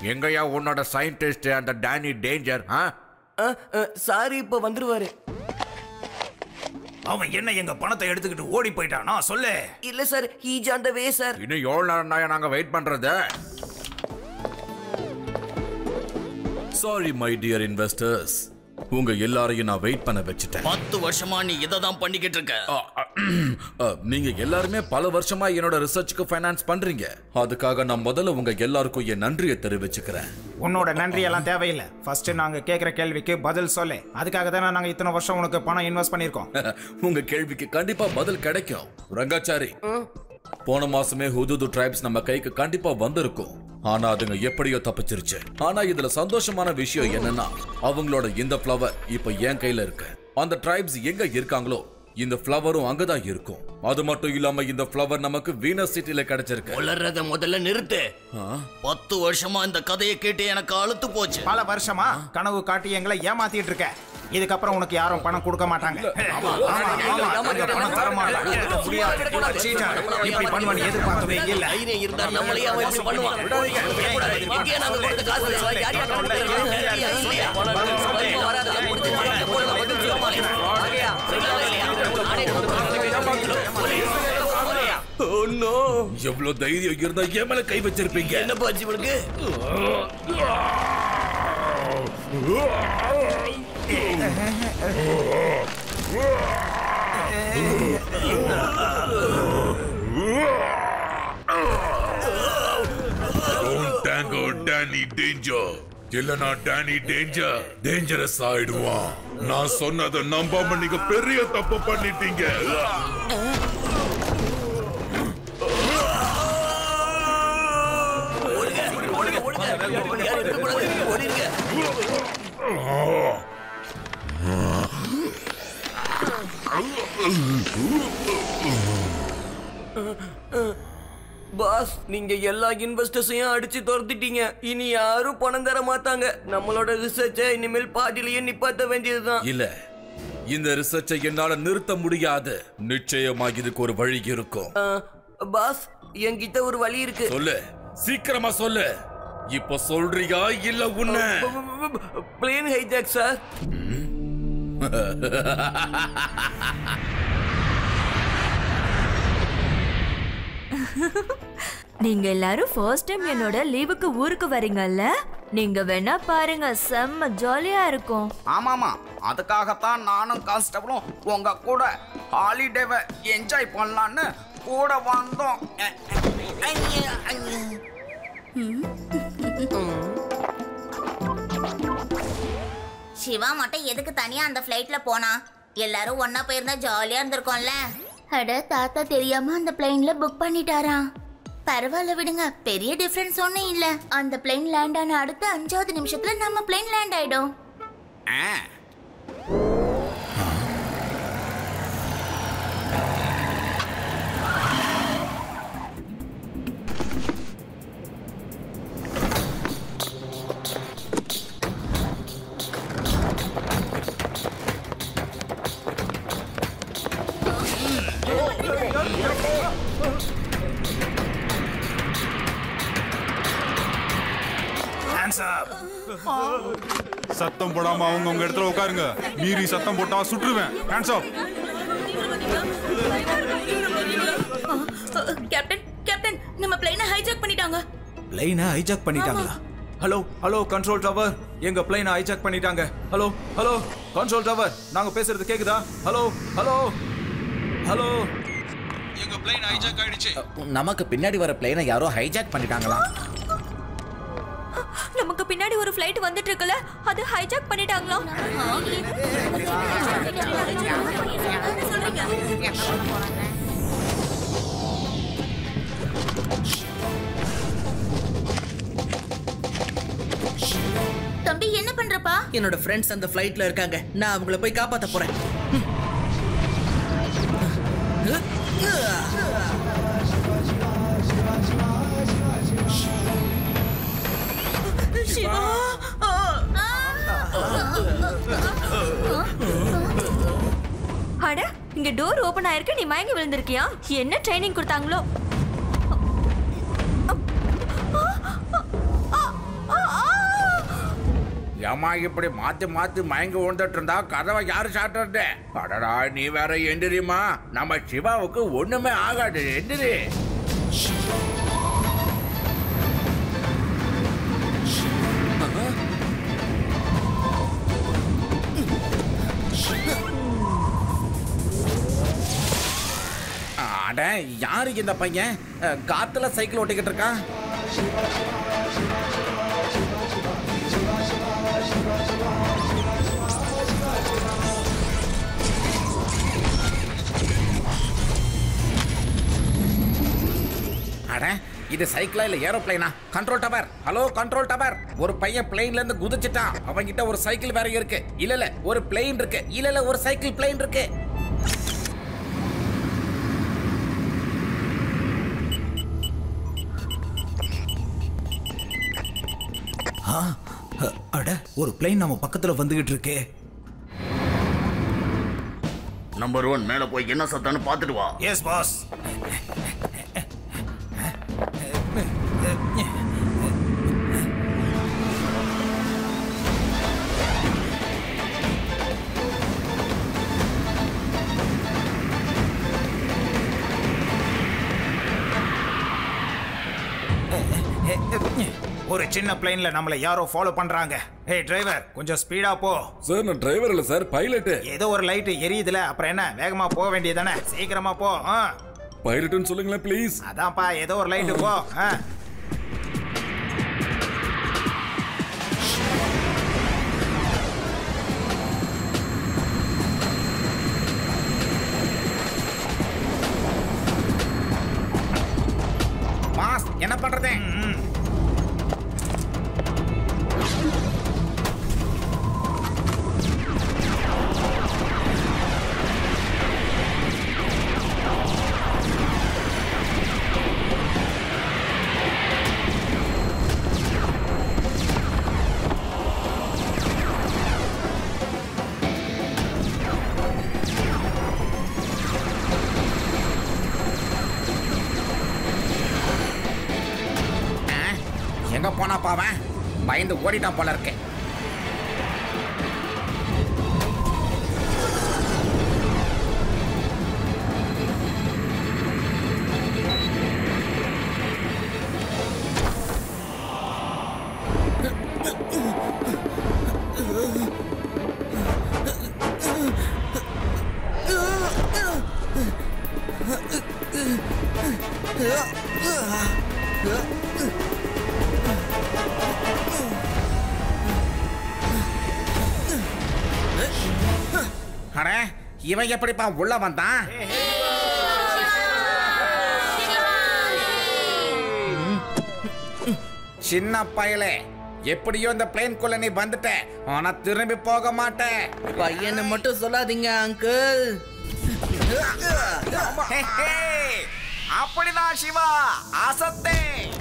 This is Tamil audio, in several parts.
எங்கயா உன்னோட சயின்டிஸ்ட் அந்த டேனி டேஞ்சர் ஆ சாரி இப்ப வந்துருவாரு அவன் என்ன எங்க பணத்தை எடுத்துக்கிட்டு ஓடி போயிட்டானா சொல்லு இல்ல sir he's on the way sir இன்னும் எவ்வளவு நேரம் தான் நாங்க வெயிட் பண்றது சாரி மை டியர் இன்வெஸ்டர்ஸ் உங்க எல்லாரையும் நான் வெயிட் பண்ண வச்சுட்டேன் பத்து வருஷமா நீ இதை தான் பண்ணிக்கிட்டு இருக்க அ, அ, அ, நீங்க எல்லாருமே பல வருஷமா என்னோட ரிசர்ச்சுக்கு ஃபைனான்ஸ் பண்றீங்க அதுக்காக நான் முதல்ல உங்க எல்லாருக்கும் என் நன்றியை தெரிவிச்சுக்கிறேன் உன்னோட நன்றி எல்லாம் தேவையில்லை ஃபர்ஸ்ட் நாங்க கேக்குற கேள்விக்கு பதில் சொல்லு அதுக்காக தானே நாங்க இத்தனை வருஷம் உனக்கு பணம் இன்வெஸ்ட் பண்ணிருக்கோம் உங்க கேள்விக்கு கண்டிப்பா பதில் கிடைக்கும் ரங்காச்சாரி போன மாசமே ஹுதுது டிரைப்ஸ் நம்ம கைக்கு கண்டிப்பா வந்திருக்கும் ஆனா அதுங்க எப்படியோ தப்பிச்சிருச்சு ஆனா இதுல சந்தோஷமான விஷயம் என்னன்னா அவங்களோட இந்த ஃப்ளவர் இப்ப என் கையில இருக்கு அந்த டிரைப்ஸ் எங்க இருக்காங்களோ இந்த ஃப்ளவரும் அங்கதான் இருக்கும் அது மட்டும் இல்லாம இந்த ஃப்ளவர் நமக்கு வீனஸ் சிட்டில கிடைச்சிருக்கு உளறத முதல்ல நிறுத்து ஆ? பத்து வருஷமா இந்த கதையை கேட்டு எனக்கு அழுத்து போச்சு பல வருஷமா கனவு காட்டி எங்களை ஏமாத்திட்டு இருக்க இதுக்கப்புறம் உனக்கு யாரும் பணம் கொடுக்க மாட்டாங்க ஆமா, ஆமா, அந்த பணம் தர மாட்டாங்க. முடியாது. இவன் cheater. இப்படி பண்ணுவான்னு எதிர்பார்க்கவே இல்ல தைரியம் இருந்தா நம்மளையே அவன் இப்படி பண்ணுவான் விடக்கூடாது. எங்கேயே நாங்க கொடுத்த காசு யார் யார் யார் கொடுத்தது? இல்லையா, இல்லையா? பதில் வராது. முடிஞ்சிருச்சு. எப்பொழுதும் பதில் சொல்லுமா? இல்லையா? நானே ஓ நோ எவ்வளவு தைரியம் இருந்தா என் மேல கை வச்சிருப்பீங்க என்ன பாச்சு இவனுக்கு டேங்கோ டேனி டேஞ்சர் இல்லனா டேனி டேஞ்சர் டேஞ்சரஸ் ஆயிடுவான் நான் சொன்னதை நம்பாம நீங்க பெரிய தப்பு பண்ணிட்டீங்க பாஸ் நீங்க எல்லா இன்வெஸ்டர்ஸையும் அடிச்சு துரத்திட்டீங்க இனி யாரும் பணம் தர மாட்டாங்க நம்மளோட ரிசர்ச்சை இனிமேல் பாதியிலேயே நிப்பாட்ட வேண்டியதுதான் இல்ல இந்த ரிசர்ச்சை என்னால நிறுத்த முடியாது நிச்சயமா இதுக்கு ஒரு வழி இருக்கும் ஆ, பாஸ் என்கிட்ட ஒரு வழி இருக்கு சொல்லு சீக்கிரமா சொல்லு இப்ப சொல்றியா இல்ல உன்ன பிளேன் ஹைஜாக் சார் நீங்க எல்லாரும் ஃபர்ஸ்ட் டைம் என்னோட லீவுக்கு ஊருக்கு வரீங்கல்ல நீங்க வேணா பாருங்க செம்ம ஜாலியா இருக்கும் ஆமாமா அதுக்காகத்தான் நானும் கான்ஸ்டபிளும் உங்க கூட ஹாலிடேவை என்ஜாய் பண்ணலான்னு கூட வந்தோம் அ, அ, ஐயா, ஐயா. சிவா மட்டும் எதுக்கு தனியா அந்த ஃப்ளைட்ல போனா எல்லாரும் ஒண்ணா போயிருந்தா ஜாலியா இருந்திருக்கும்ல அட தாத்தா தெரியாம அந்த பிளைன்ல புக் பண்ணிட்டாராம் பரவாயில்ல விடுங்க பெரிய டிஃபரன்ஸ் ஒன்றும் இல்ல அந்த பிளைன் லேண்ட் ஆன அடுத்த அஞ்சாவது நிமிஷத்துல நம்ம பிளைன் லேண்ட் ஆயிடும் ஆ, Hands up. சத்தம் போடாம அவங்க உங்க இடத்துல உட்காருங்க மீறி சத்தம் போட்டா சுட்டுருவேன் ஹேண்ட்ஸ் ஆஃப் கேப்டன் கேப்டன் நம்ம பிளைனை ஹைஜாக் பண்ணிட்டாங்க பிளைனை ஹைஜாக் பண்ணிட்டாங்களா ஹலோ ஹலோ கண்ட்ரோல் டவர் எங்க பிளைனை ஹைஜாக் பண்ணிட்டாங்க ஹலோ ஹலோ கண்ட்ரோல் டவர் நாங்க பேசுறது கேக்குதா ஹலோ ஹலோ ஹலோ எங்க பிளைன் ஹைஜாக் ஆயிடுச்சு நமக்கு பின்னாடி வர பிளேனை யாரோ ஹைஜாக் பண்ணிட்டாங்களாம் நமக்கு பின்னாடி ஒரு ஃப்ளைட் வந்துட்டு இருக்குல்ல அது ஹைஜாக் பண்ணிட்டாங்களாம் தம்பி என்ன பண்றப்பா என்னோட ஃப்ரெண்ட்ஸ் அந்த ஃப்ளைட்ல இருக்காங்க நான் அவங்கள போய் காப்பாத்த போறேன் சிவா அட இங்க டோர் ஓபன் ஆயிருக்கு நீ மயங்கி விழுந்திருக்கியா என்ன ட்ரைனிங் கொடுத்தாங்களோ ஏமா இப்படி மாத்தி மாத்தி மயங்கி விழுந்துட்டு இருந்தா கதவை யாரு சாட்டுறது அடடா நீ வேற எந்திரிமா நம்ம சிவாவுக்கு ஒண்ணுமே ஆகாது எந்திரி அட யாரு இந்த பையன் அஹ், காத்துல சைக்கிள் ஓட்டிக்கிட்டு இருக்கான் அட இது சைக்கிளா இல்ல ஏரோப்ளைனா control tower hello control tower ஒரு பையன் பிளேன்ல இருந்து குதிச்சிட்டான் அவன்கிட்ட ஒரு சைக்கிள் வேற இருக்கு இல்ல இல்ல ஒரு பிளேன் இருக்கு இல்ல இல்ல ஒரு சைக்கிள் பிளேன் இருக்கு ஆ, அ, அட ஒரு பிளைன் நம்ம பக்கத்துல வந்துகிட்டு இருக்கே நம்பர் ஒன் மேல போய் என்ன சத்தான்னு பாத்துட்டு வா எஸ் பாஸ் ஒரு சின்ன பிளைன்ல நம்மள யாரோ ஃபாலோ பண்றாங்க ஏய் டிரைவர் கொஞ்சம் ஸ்பீடா போ சார் நான் டிரைவர் இல்ல சார் பைலட்டு ஏதோ ஒரு லைட் எரியுதுல அப்புறம் என்ன வேகமா போக வேண்டியதானே சீக்கிரமா போ ஆ. பைலட்டுன்னு சொல்லுங்களேன் ப்ளீஸ் அதான்ப்பா ஏதோ ஒரு லைட் போ ஆ. பாஸ் என்ன பண்றது ஆ, எங்க போனா பாவன் பயந்து ஓடிட்டான் போல இருக்கு அட இவன் எப்படிப்பா உள்ள வந்தான் சின்ன பயலே எப்படியோ இந்த பிளேன்குள்ள நீ வந்துட்ட ஆனா திரும்பி போக மாட்டேன் பையனை மட்டும் சொல்லாதீங்க அங்கிள் ஹே, ஹே. அப்படிதான் சிவா அசத்தே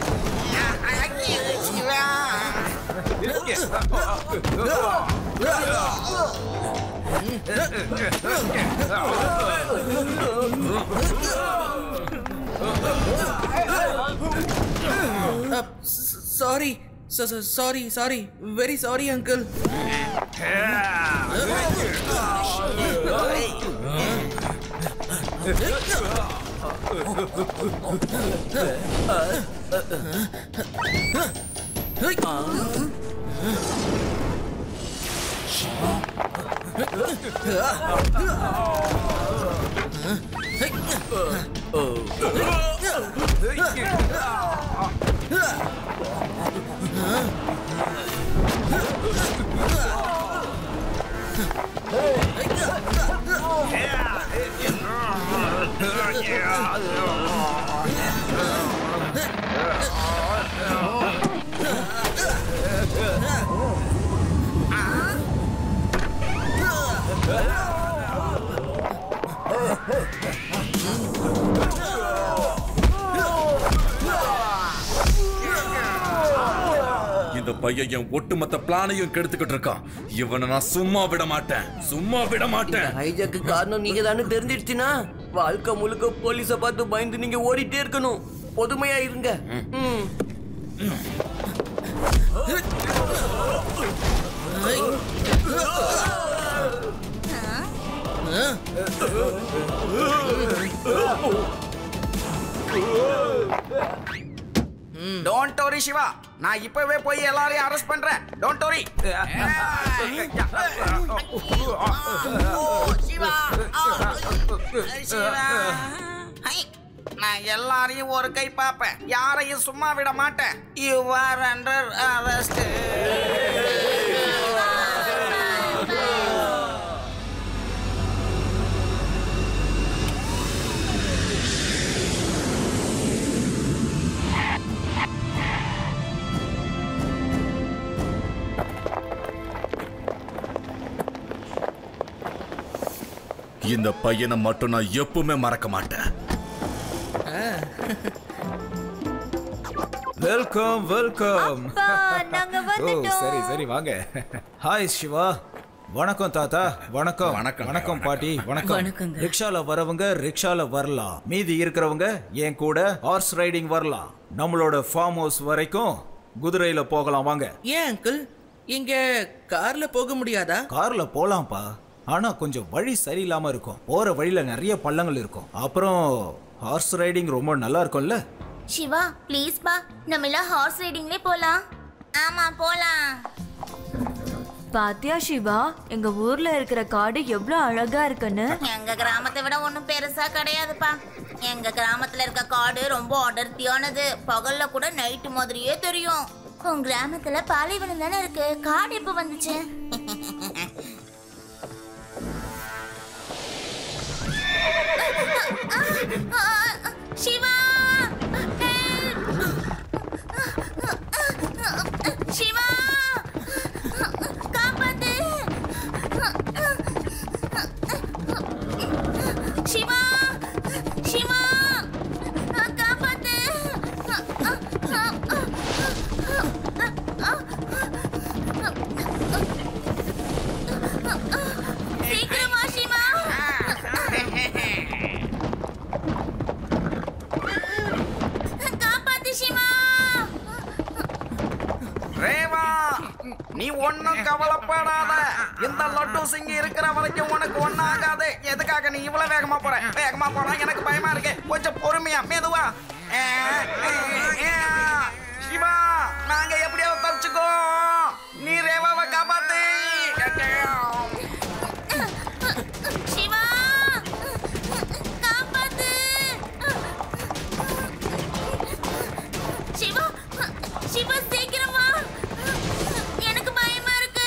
Shiva sorry sorry sorry very sorry uncle இந்த பையன் என் ஒட்டுமொத்த பிளானையும் கெடுத்துக்கிட்டு இருக்கான் இவனை நான் சும்மா விட மாட்டேன் சும்மா விட மாட்டேன் ஹைஜாக்கு காரணம் நீங்க தானே தெரிஞ்சிடுச்சுன்னா வாழ்க்கை முழுக்க போலீஸ பார்த்து பயந்து நீங்க ஓடிட்டே இருக்கணும் பொதுமையா இருங்க ம். டோன்ட் வரி சிவா நான் இப்பவே போய் எல்லாரையும் அரெஸ்ட் பண்றேன் don't worry Siva Siva high, நான் எல்லாரையும் ஒரு கை பார்ப்பேன் யாரையும் சும்மா விட மாட்டேன் யூ ஆர் அண்டர் அரெஸ்ட் இந்த பையனை மட்டும் நான் எப்பவுமே மறக்க மாட்டேன் வெல்கம் வெல்கம் அப்பா, நாங்க ஓ வந்துட்டோம். சரி சரி வாங்க ஹாய் சிவா வணக்கம் தாத்தா வணக்கம் வணக்கம், வணக்கம் பாட்டி வணக்கம் வணக்கங்க. ரிக்ஷால வரவங்க ரிக்ஷால வரலாம் மீதி இருக்கிறவங்க என் கூட ஹார்ஸ் ரைடிங் வரலாம் நம்மளோட ஃபார்ம் ஹவுஸ் வரைக்கும் குதிரையில போகலாம் வாங்க ஏன் அங்கிள் இங்க கார்ல போக முடியாதா கார்ல போலாம்ப்பா ஆனா கொஞ்சம் வழி சரியில்லாம இருக்கும் போற வழியில நிறைய பள்ளங்கள் இருக்கும் அப்புறம் ஹார்ஸ் ரைடிங் ரொம்ப நல்லா இருக்கும்ல சிவா ப்ளீஸ் பா நம்ம எல்லாம் ஹார்ஸ் ரைடிங்லே போலாம் ஆமா போலாம் பாத்தியா சிவா எங்க ஊர்ல இருக்கிற காடு எவ்வளவு அழகா இருக்குன்னு எங்க கிராமத்தை விட ஒன்றும் பெருசா கிடையாதுப்பா எங்க கிராமத்துல இருக்க காடு ரொம்ப அடர்த்தியானது பகல்ல கூட நைட்டு மாதிரியே தெரியும் உன் கிராமத்துல பாலைவனம் தானே இருக்கு காடு எப்போ வந்துச்சு சிவா சிவா காப்பாத்து சிவா சிவா காப்பாத்து சீக்கிரமா சிவா காப்பாத்து சிவா ரேவா நீ ஒன்னும் கவலைப்படாத இந்த லட்டு சிங்கி இருக்கிற வரைக்கும் உனக்கு ஒன்னும் ஆகாது எதுக்காக நீ இவ்வளவு வேகமா போற வேகமா போனா எனக்கு பயமா இருக்கு கொஞ்சம் பொறுமையா மெதுவா ஏ, ஏ, ஏ. சிவா நாங்க எப்படியாவது தப்பிச்சுக்கோ நீ ரேவாவை காப்பாத்து சிவா காப்பாத்து சிவா சிவா சீக்கிரம் வா எனக்கு பயமா இருக்கு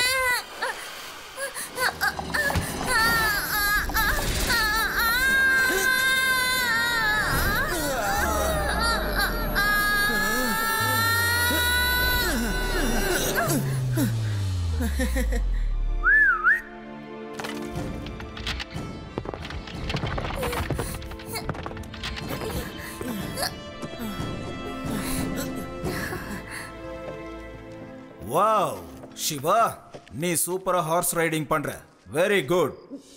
வாவ் சிவா நீ சூப்பரா ஹார்ஸ் ரைடிங் பண்ற வெரி குட்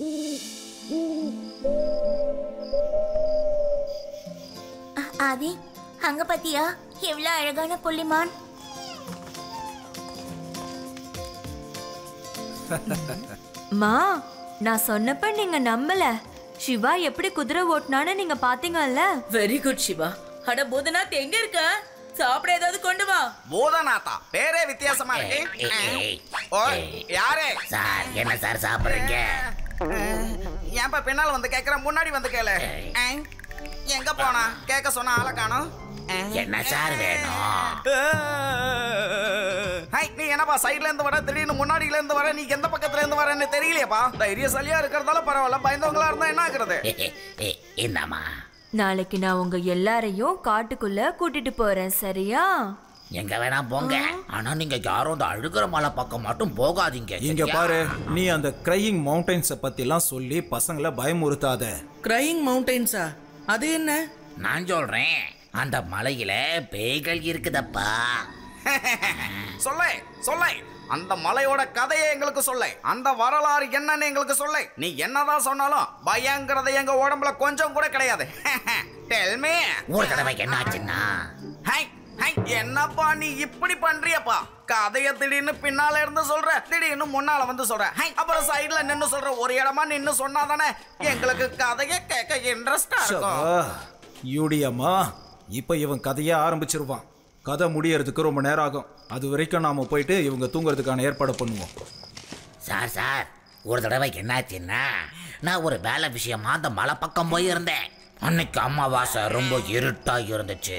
ஆதி அங்க பாத்தியா எவ்வளவு அழகான புள்ளிமான் மா நான் சொன்னப்ப நீங்க நம்பல சிவா எப்படி குதிரை ஓட்டினான்னு நீங்க பாத்தீங்கல்ல வெரி குட் சிவா அட பூதநாத் எங்க இருக்க சாப்பிட ஏதாவது கொண்டு வா பூதநாத்தா பேரே வித்தியாசமா இருக்கு ஓ யாரே சார் என்ன சார் சாப்பிடுறீங்க ஏன்பா பின்னால் வந்து கேக்குற முன்னாடி வந்து கேளு ஆ, எங்க போனா கேட்க சொன்ன ஆளை காணோம் ஆ. என்ன சார் வேணும் ஹை நீ என்னப்பா சைடுல இருந்து வர திடீர்னு முன்னாடில இருந்து வர நீ எந்த பக்கத்துல இருந்து வரேன்னு தெரியலையேப்பா தைரியசாலியா இருக்கிறதால பரவாயில்ல பயந்தவங்களா இருந்தா என்ன ஆகுறது இந்தாமா நாளைக்கு நான் உங்க எல்லாரையும் காட்டுக்குள்ள கூட்டிட்டு போறேன் சரியா எங்க வேணா போங்க ஆனா நீங்க யாரும் அந்த அழுகிற மலை பக்கம் மட்டும் போகாதீங்க இங்க சரியா? பாரு நீ அந்த கிரையிங் மவுண்டன்ஸ பத்திலாம் சொல்லி பசங்களை பயமுறுத்தாத கிரையிங் மவுண்டன்ஸா அது என்ன நான் சொல்றேன் அந்த மலையில பேய்கள் இருக்குதப்பா சொல்லே சொல்லே அந்த மலையோட கதையை எங்களுக்கு சொல்லை அந்த வரலாறு என்னன்னு எங்களுக்கு சொல்லை நீ என்னதான் சொன்னாலும் பயங்கிறது எங்க உடம்புல கொஞ்சம் கூட கிடையாது டெல் மீ ஒரு தடவை என்னாச்சுன்னா ஹை ஹை, என்னப்பா நீ இப்படி பண்றியப்பா கதைய திடீர்னு பின்னால இருந்து சொல்ற திடீர்னு முன்னால வந்து சொல்ற ஹை, அப்புறம் சைடுல நின்னு சொல்ற ஒரு இடமா நின்னு சொன்னாதானே எங்களுக்கு கதைய கேட்க இன்ட்ரெஸ்டா இருக்கும் யூடியம்மா இப்போ இவன் கதையை ஆரம்பிச்சிருவான் கதை முடியறதுக்கு ரொம்ப நேரம் ஆகும் அது வரைக்கும் நாம போயிட்டு இவங்க தூங்குறதுக்கான ஏற்பாடு பண்ணுவோம் சார் சார் ஒரு தடவை என்னாச்சுன்னா நான் ஒரு வேலை விஷயமா அந்த மலை பக்கம் போயிருந்தேன் அன்னைக்கு அமாவாசை ரொம்ப இருட்டா இருந்துச்சு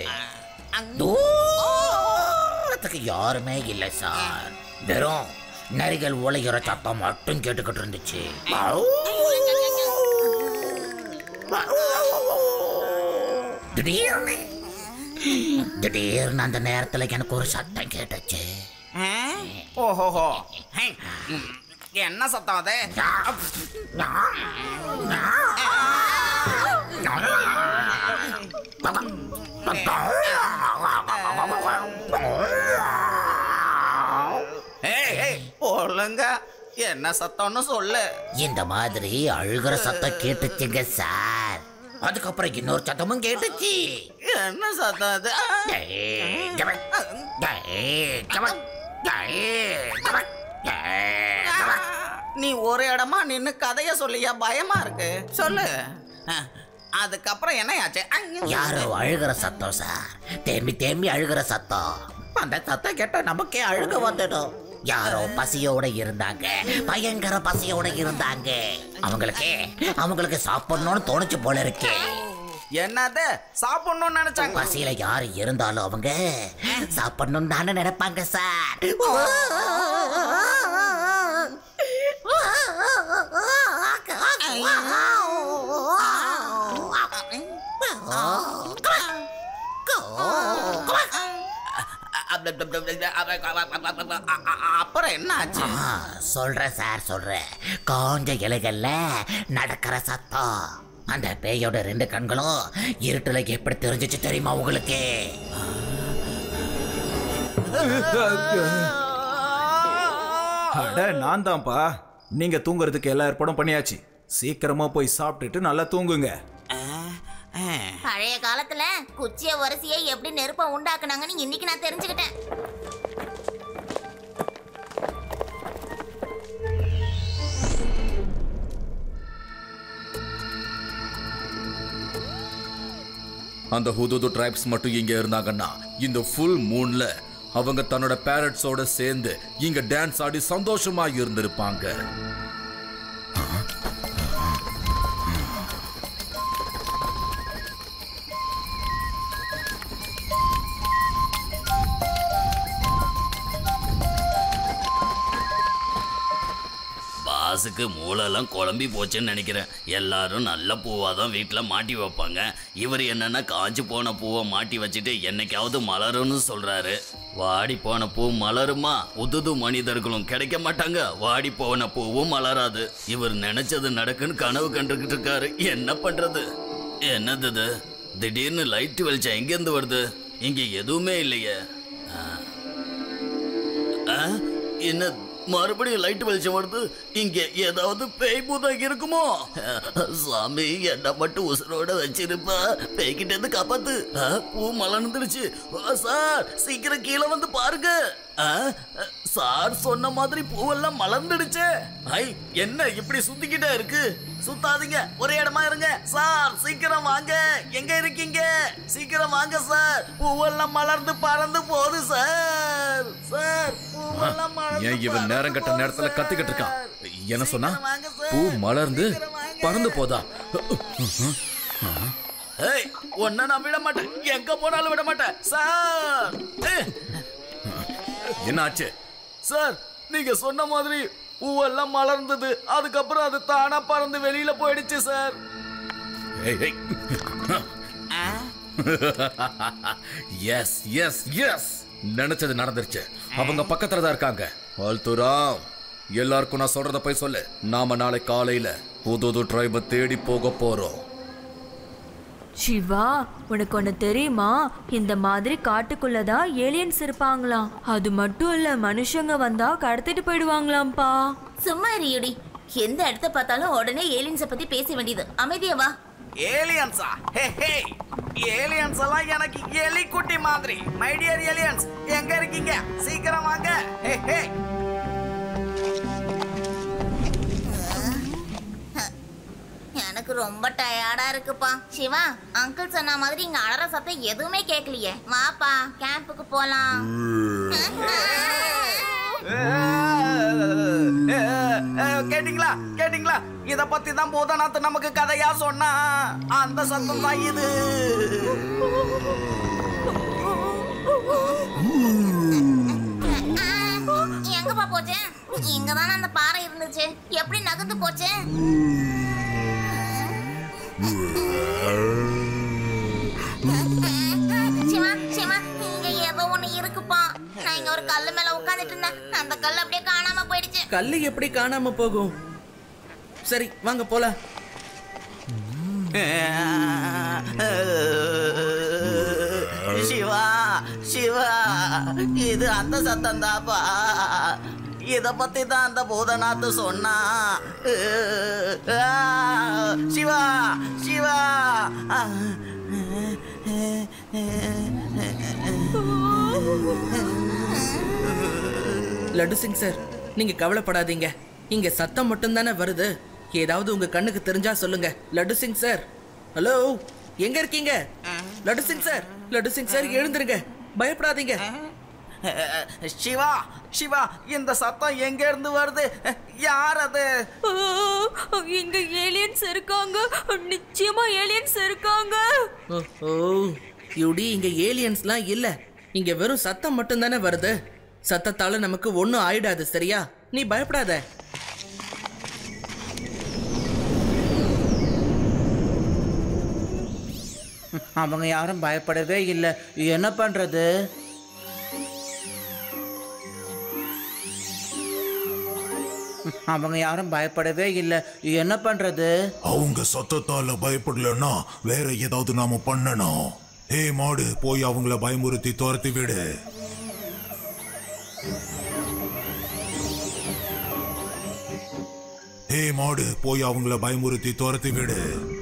தூரத்துக்கு யாருமே இல்லை சார் வெறும் நரிகள் உலைகிற சத்தம் மட்டும் கேட்டுக்கிட்டு இருந்துச்சு திடீர்னு திடீர்னு அந்த நேரத்துல எனக்கு ஒரு சத்தம் கேட்டுச்சு ஆ? ஓஹோஹோ ஹை, ம், என்ன சத்தம் அது ஏய், ஏய், ஒழுங்க என்ன சத்தம்னு சொல்லு இந்த மாதிரி அழுகிற சத்தம் கேட்டுச்சுங்க சார் அதுக்கப்புறம் இன்னொரு சத்தமும் கேட்டுச்சு என்ன சத்தம் அது டேய், கவன். டேய், கவன். டேய், கவன். டேய், கவன். நீ ஒரு இடமா நின்னு கதைய சொல்லியா பயமா இருக்கு சொல்லு அஹ், அதுக்கப்புறம் என்னையாச்சு யாரோ அழுகிற சத்தம் சார் தேம்பி தேம்பி அழுகிற சத்தம் அந்த சத்தம் கேட்ட நமக்கே அழுக வந்துடும் யாரோ பசியோட இருந்தாங்க பயங்கர பசியோட இருந்தாங்க அவங்களுக்கு அவங்களுக்கு சாப்பிடணும்னு தோணுச்சு போல இருக்கு என்னது சாப்பிடணும்னு நினைச்சாங்க பசியில யாரு இருந்தாலும் அவங்க சாப்பிடணும் தானே நினைப்பாங்க சார் அப்புறம் என்ன ஆச்சு ஆ, சொல்றேன் சார் சொல்றேன் காஞ்ச இலைகள்ல நடக்கிற சத்தம் அந்த பேயோட ரெண்டு கண்களும் இருட்டுல எப்படி தெரிஞ்சிச்சு தெரியுமா உங்களுக்கு அட நான் தான்ப்பா நீங்க தூங்குறதுக்கு எல்லா ஏற்பாடும் பண்ணியாச்சு சீக்கிரமா போய் சாப்பிட்டுட்டு நல்லா தூங்குங்க பழைய காலத்துல குச்சிய வரிசையை எப்படி நெருப்ப உண்டாக்குனாங்கன்னு இன்னைக்கு நான் தெரிஞ்சுக்கிட்டேன் அந்த ஹுதுது ட்ரைப்ஸ் மட்டும் இங்க இருந்தாங்கன்னா இந்த ஃபுல் மூன்ல அவங்க தன்னோட பேரட்ஸோட சேர்ந்து இங்க டான்ஸ் ஆடி சந்தோஷமா இருந்திருப்பாங்க பாஸுக்கு மூளைலாம் குழம்பி போச்சுன்னு நினைக்கிறேன் எல்லாரும் நல்ல பூவாக தான் வீட்டில் மாட்டி வைப்பாங்க இவர் என்னன்னா காஞ்சு போன பூவை மாட்டி வச்சுட்டு என்னைக்காவது மலரும்னு சொல்றாரு வாடி போன பூ மலருமா உதுது மனிதர்களும் கிடைக்க மாட்டாங்க வாடி போன பூவும் மலராது இவர் நினைச்சது நடக்குன்னு கனவு கண்டுகிட்டு இருக்காரு என்ன பண்றது என்னது இது திடீர்னு லைட் வெளிச்சம் எங்கேருந்து வருது இங்க எதுவுமே இல்லையே ஆ. ஆ? என்ன மறுபடியும் லைட் வெளிச்சம் வருது இங்க ஏதாவது பேய் பூதம் இருக்குமோ சாமி என்ன மட்டும் உசுரோட வச்சிருப்பா பேய்கிட்ட இருந்து காப்பாத்து ஆ, பூ மலர்ந்துருச்சு ஆ, சார் சீக்கிரம் கீழே வந்து பாருங்க ஆ, சார் சொன்ன மாதிரி பூவெல்லாம் மலர்ந்துடுச்சே ஐ என்ன இப்படி சுத்திக்கிட்டே இருக்கு சுத்தாதீங்க ஒரே இடமா இருங்க சார் சீக்கிரம் வாங்க எங்க இருக்கீங்க சீக்கிரம் வாங்க சார் பூவெல்லாம் மலர்ந்து பறந்து போகுது சார் சார் பூவெல்லாம் மலர்ந்து ஏன் இவன் நேரம் கட்ட நேரத்துல கத்திக்கிட்டு இருக்கான் என்ன சொன்னா வாங்க சார். பூ மலர்ந்து பறந்து போதா ஏய் ஒன்ன நான் விட மாட்டேன் எங்க போனாலும் விட மாட்டேன் சார் ஏய், என்ன ஆச்சு சார் நீங்க சொன்ன மாதிரி பூவெல்லாம் மலர்ந்தது அதுக்கப்புறம் அது தானா பறந்து வெளியில போயிடுச்சு சார் ஏய் ஏய் எஸ் எஸ் எஸ் நினைச்சது நடந்துருச்சு அவங்க பக்கத்துல தான் இருக்காங்க அல்துராம் எல்லாருக்கும் நான் சொல்றத போய் சொல்லு நாம நாளை காலையில புது ட்ரைபை தேடி போக போறோம் சிவா உனக்கு ஒண்ணு தெரியுமா இந்த மாதிரி காட்டுக்குள்ளதான் ஏலியன்ஸ் இருப்பாங்களாம் அது மட்டும் இல்ல மனுஷங்க வந்தா கடத்திட்டு போயிடுவாங்களாம்ப்பா சும்மா இருடி எந்த இடத்த பார்த்தாலும் உடனே ஏலியன்ஸ பத்தி பேச வேண்டியது அமைதியா வா ஏலியன்ஸா ஹே ஹே ஏலியன்ஸ் எல்லாம் எனக்கு எலி குட்டி மாதிரி மை டியர் ஏலியன்ஸ் எங்க இருக்கீங்க சீக்கிரம் வாங்க ஹே ஹே எனக்கு ரொம்ப டயர்டா இருக்குப்பா சிவா அங்கிள் சொன்ன மாதிரி இங்க அலற சத்தம் எதுவுமே கேட்கலையே வாப்பா கேம்புக்கு போலாம் கேட்டிங்களா கேட்டிங்களா இத பத்தி தான் பூதநாத் நமக்கு கதையா சொன்னா அந்த சத்தம் தான் இது எங்கப்பா போச்சு இங்க தானே அந்த பாறை இருந்துச்சு எப்படி நகர்ந்து போச்சு சிவா சிவா இங்க ஏதோ ஒண்ணு இருக்குப்பா நான் இங்க ஒரு கல்லு மேல உட்கார்ந்துட்டு இருந்தேன் அந்த கல் அப்படியே காணாம போயிடுச்சு கல்லு எப்படி காணாம போகும் சரி வாங்க போலாம் சிவா சிவா இது அந்த சத்தம் தாப்பா இத பத்தி தான் அந்த பூதநாத்து சொன்னா சிவா சிவா லட்டு சிங் சார் நீங்க கவலைப்படாதீங்க இங்க சத்தம் மட்டும் தானே வருது ஏதாவது உங்க கண்ணுக்கு தெரிஞ்சா சொல்லுங்க லட்டு சிங் சார் ஹலோ எங்க இருக்கீங்க லட்டு சிங் சார் லட்டு சிங் சார் எழுந்துருங்க பயப்படாதீங்க சிவா சிவா இந்த சத்தம் எங்க இருந்து வருது யார் அது இங்க ஏலியன்ஸ் இருக்காங்க நிச்சயமா ஏலியன்ஸ் இருக்காங்க ஓ, ஓ யுடி இங்க ஏலியன்ஸ்லாம் இல்ல இங்க வெறும் சத்தம் மட்டும் தானே வருது சத்தத்தால நமக்கு ஒண்ணும் ஆயிடாது சரியா நீ பயப்படாத அவங்க யாரும் பயப்படவே இல்லை என்ன பண்றது அவங்க யாரும் பயப்படவே இல்லை என்ன பண்றது அவங்க சத்தத்தால பயப்படலன்னா வேற ஏதாவது நாம பண்ணணும் ஹே மாடு போய் அவங்கள பயமுறுத்தி துரத்தி விடு ஹே மாடு போய் அவங்கள பயமுறுத்தி துரத்தி விடு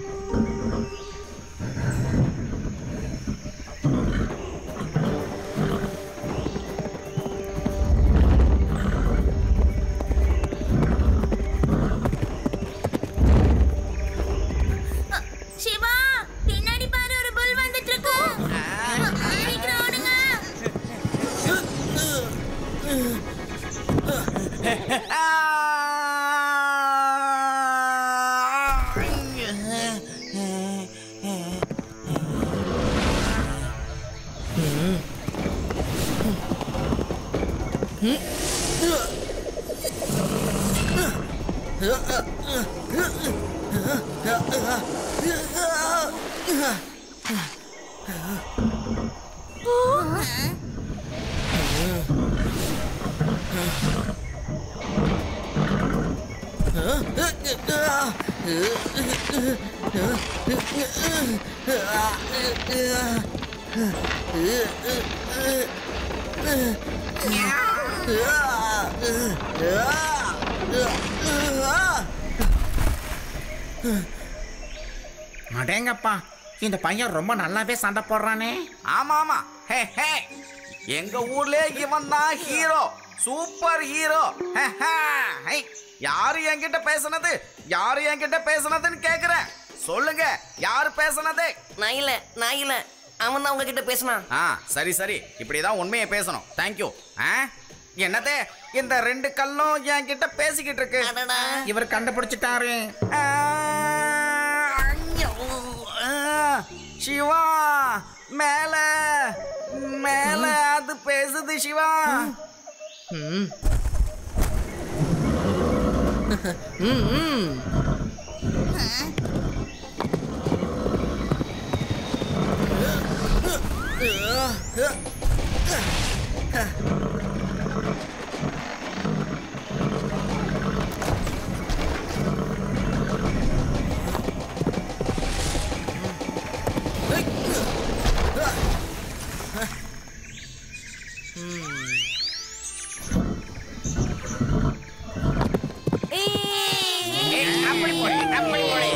சிவா பின்னாடி பாரு ஒரு புல் வந்துட்டு இருக்கு சீக்கிரம் ஓடுங்க அடேங்கப்பா இந்த பையன் ரொம்ப நல்லாவே சண்டை போடுறானே ஆமா ஆமா ஹே ஹே எங்க ஊர்ல இவன் தான் hero super hero hey, hey. Hi, யாரு என்கிட்ட பேசுனது யாரு என்கிட்ட பேசுனதுன்னு கேக்குறேன் சொல்லுங்க யாரு பேசுனது நான் இல்ல நான் இல்ல அவன் தான் உங்ககிட்ட பேசினான் ஆ சரி சரி இப்படிதான் உண்மையை பேசணும் தேங்க்யூ ஆ என்னதே இந்த ரெண்டு கல்லும் என்கிட்ட பேசிக்கிட்டு இருக்கு இவர் கண்டுபிடிச்சிட்டாரு ஆ, ஐயோ, ஆ, சிவா மேல மேல அது பேசுது சிவா ம். ம், ம். அப்படி போடு அப்படி போடு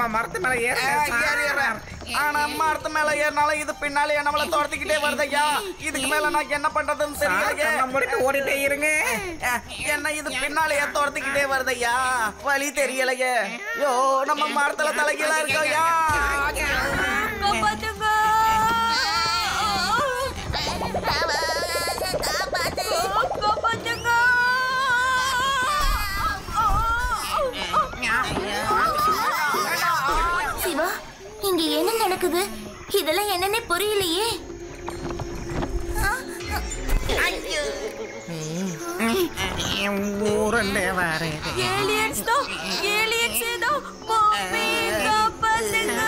மரத்து மேல ஏற ஏறி ஏறுறேன். ஆனா மரத்து மேல ஏறினாலும் இது பின்னாலே நம்மள துரத்திக்கிட்டே வருதையா இதுக்கு மேல நான் என்ன பண்றதுன்னு தெரியலையே போட்டு ஓடிட்டே இருங்க அஹ், என்ன இது பின்னாலேயே துரத்திக்கிட்டே வருதையா வழி தெரியலையே யோ நம்ம மரத்துல தலைகீழா இருக்கோயா காப்பாத்துங்க காப்பாத்துங்க சிவா இங்க என்ன நடக்குது இதெல்லாம் என்னன்னே புரியலையே ஊரண்டே வரேன் ஏலியன்ஸ் தான் ஏலியன்ஸ் ஏதோ மம்மி காப்பாத்துங்க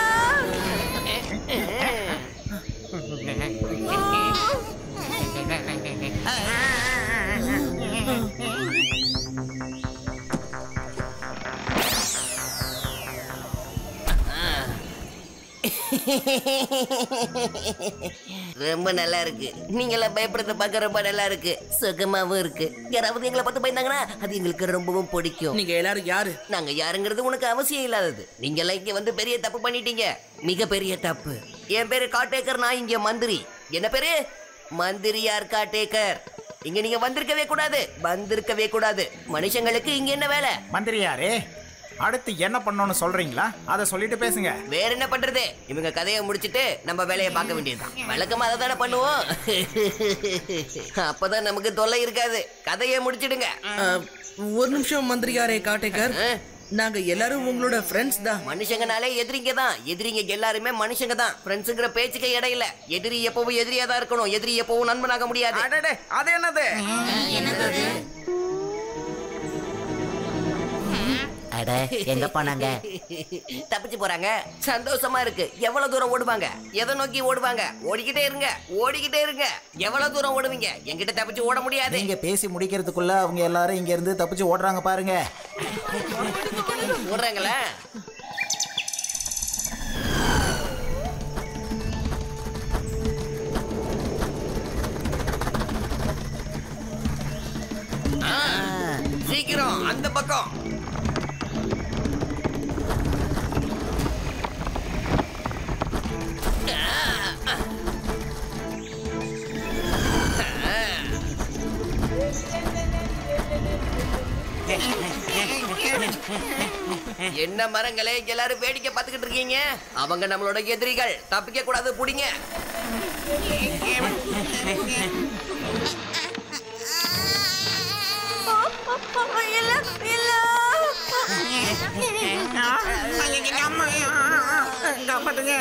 ரொம்ப நல்லா இருக்கு நீங்க எல்லாம் பயப்படுறத பார்க்க ரொம்ப நல்லா இருக்கு சுகமாவும் இருக்கு யாராவது எங்களை பார்த்து பயந்தாங்கன்னா அது எங்களுக்கு ரொம்பவும் பிடிக்கும் நீங்க எல்லாரும் யாரு நாங்க யாருங்கிறது உனக்கு அவசியம் இல்லாதது நீங்க எல்லாம் இங்க வந்து பெரிய தப்பு பண்ணிட்டீங்க மிக பெரிய தப்பு என் பேரு காட்டேக்கர் நான் இங்க மந்திரி என்ன பேரு மந்திரியார் காட்டேக்கர் இங்க நீங்க வந்திருக்கவே கூடாது வந்திருக்கவே கூடாது மனுஷங்களுக்கு இங்க என்ன வேலை மந்திரியாரே அடுத்து என்ன பண்ணணும்னு சொல்றீங்களா அதை சொல்லிட்டு பேசுங்க வேற என்ன பண்றது இவங்க கதையை முடிச்சிட்டு நம்ம வேலையை பார்க்க வேண்டியதுதான் வழக்கமா அதை தானே பண்ணுவோம் அப்பதான் நமக்கு தொல்லை இருக்காது கதையை முடிச்சிடுங்க அஹ், ஒரு நிமிஷம் மந்திரியாரே காட்டேக்கர் நாங்க எல்லாரும் உங்களோட ஃப்ரெண்ட்ஸ் தான் மனுஷங்கனாலே எதிரிங்க தான் எதிரிங்க எல்லாருமே மனுஷங்க தான் ஃப்ரெண்ட்ஸுங்கிற பேச்சுக்கு இடம் இல்ல எதிரி எப்பவும் எதிரியா தான் இருக்கணும் எதிரி எப்பவும் நண்பனாக முடியாது அடடே அது என்னது அட எங்க போனாங்க தப்பிச்சு போறாங்க சந்தோஷமா இருக்கு எவ்வளவு தூரம் ஓடுவாங்க எதை நோக்கி ஓடுவாங்க ஓடிக்கிட்டே இருங்க ஓடிக்கிட்டே இருங்க எவ்வளவு தூரம் ஓடுவீங்க என்கிட்ட தப்பிச்சு ஓட முடியாது நீங்க பேசி முடிக்கிறதுக்குள்ள அவங்க எல்லாரும் இங்க இருந்து தப்பிச்சு ஓடுறாங்க பாருங்க ஓடுறாங்களா ஆ, சீக்கிரம் அந்த பக்கம் என்ன மரங்களே எல்லாரும் வேடிக்கை பார்த்துக்கிட்டு இருக்கீங்க அவங்க நம்மளோட எதிரிகள் தப்பிக்க கூடாது புடிங்க இல்ல இல்ல காப்பாத்துங்க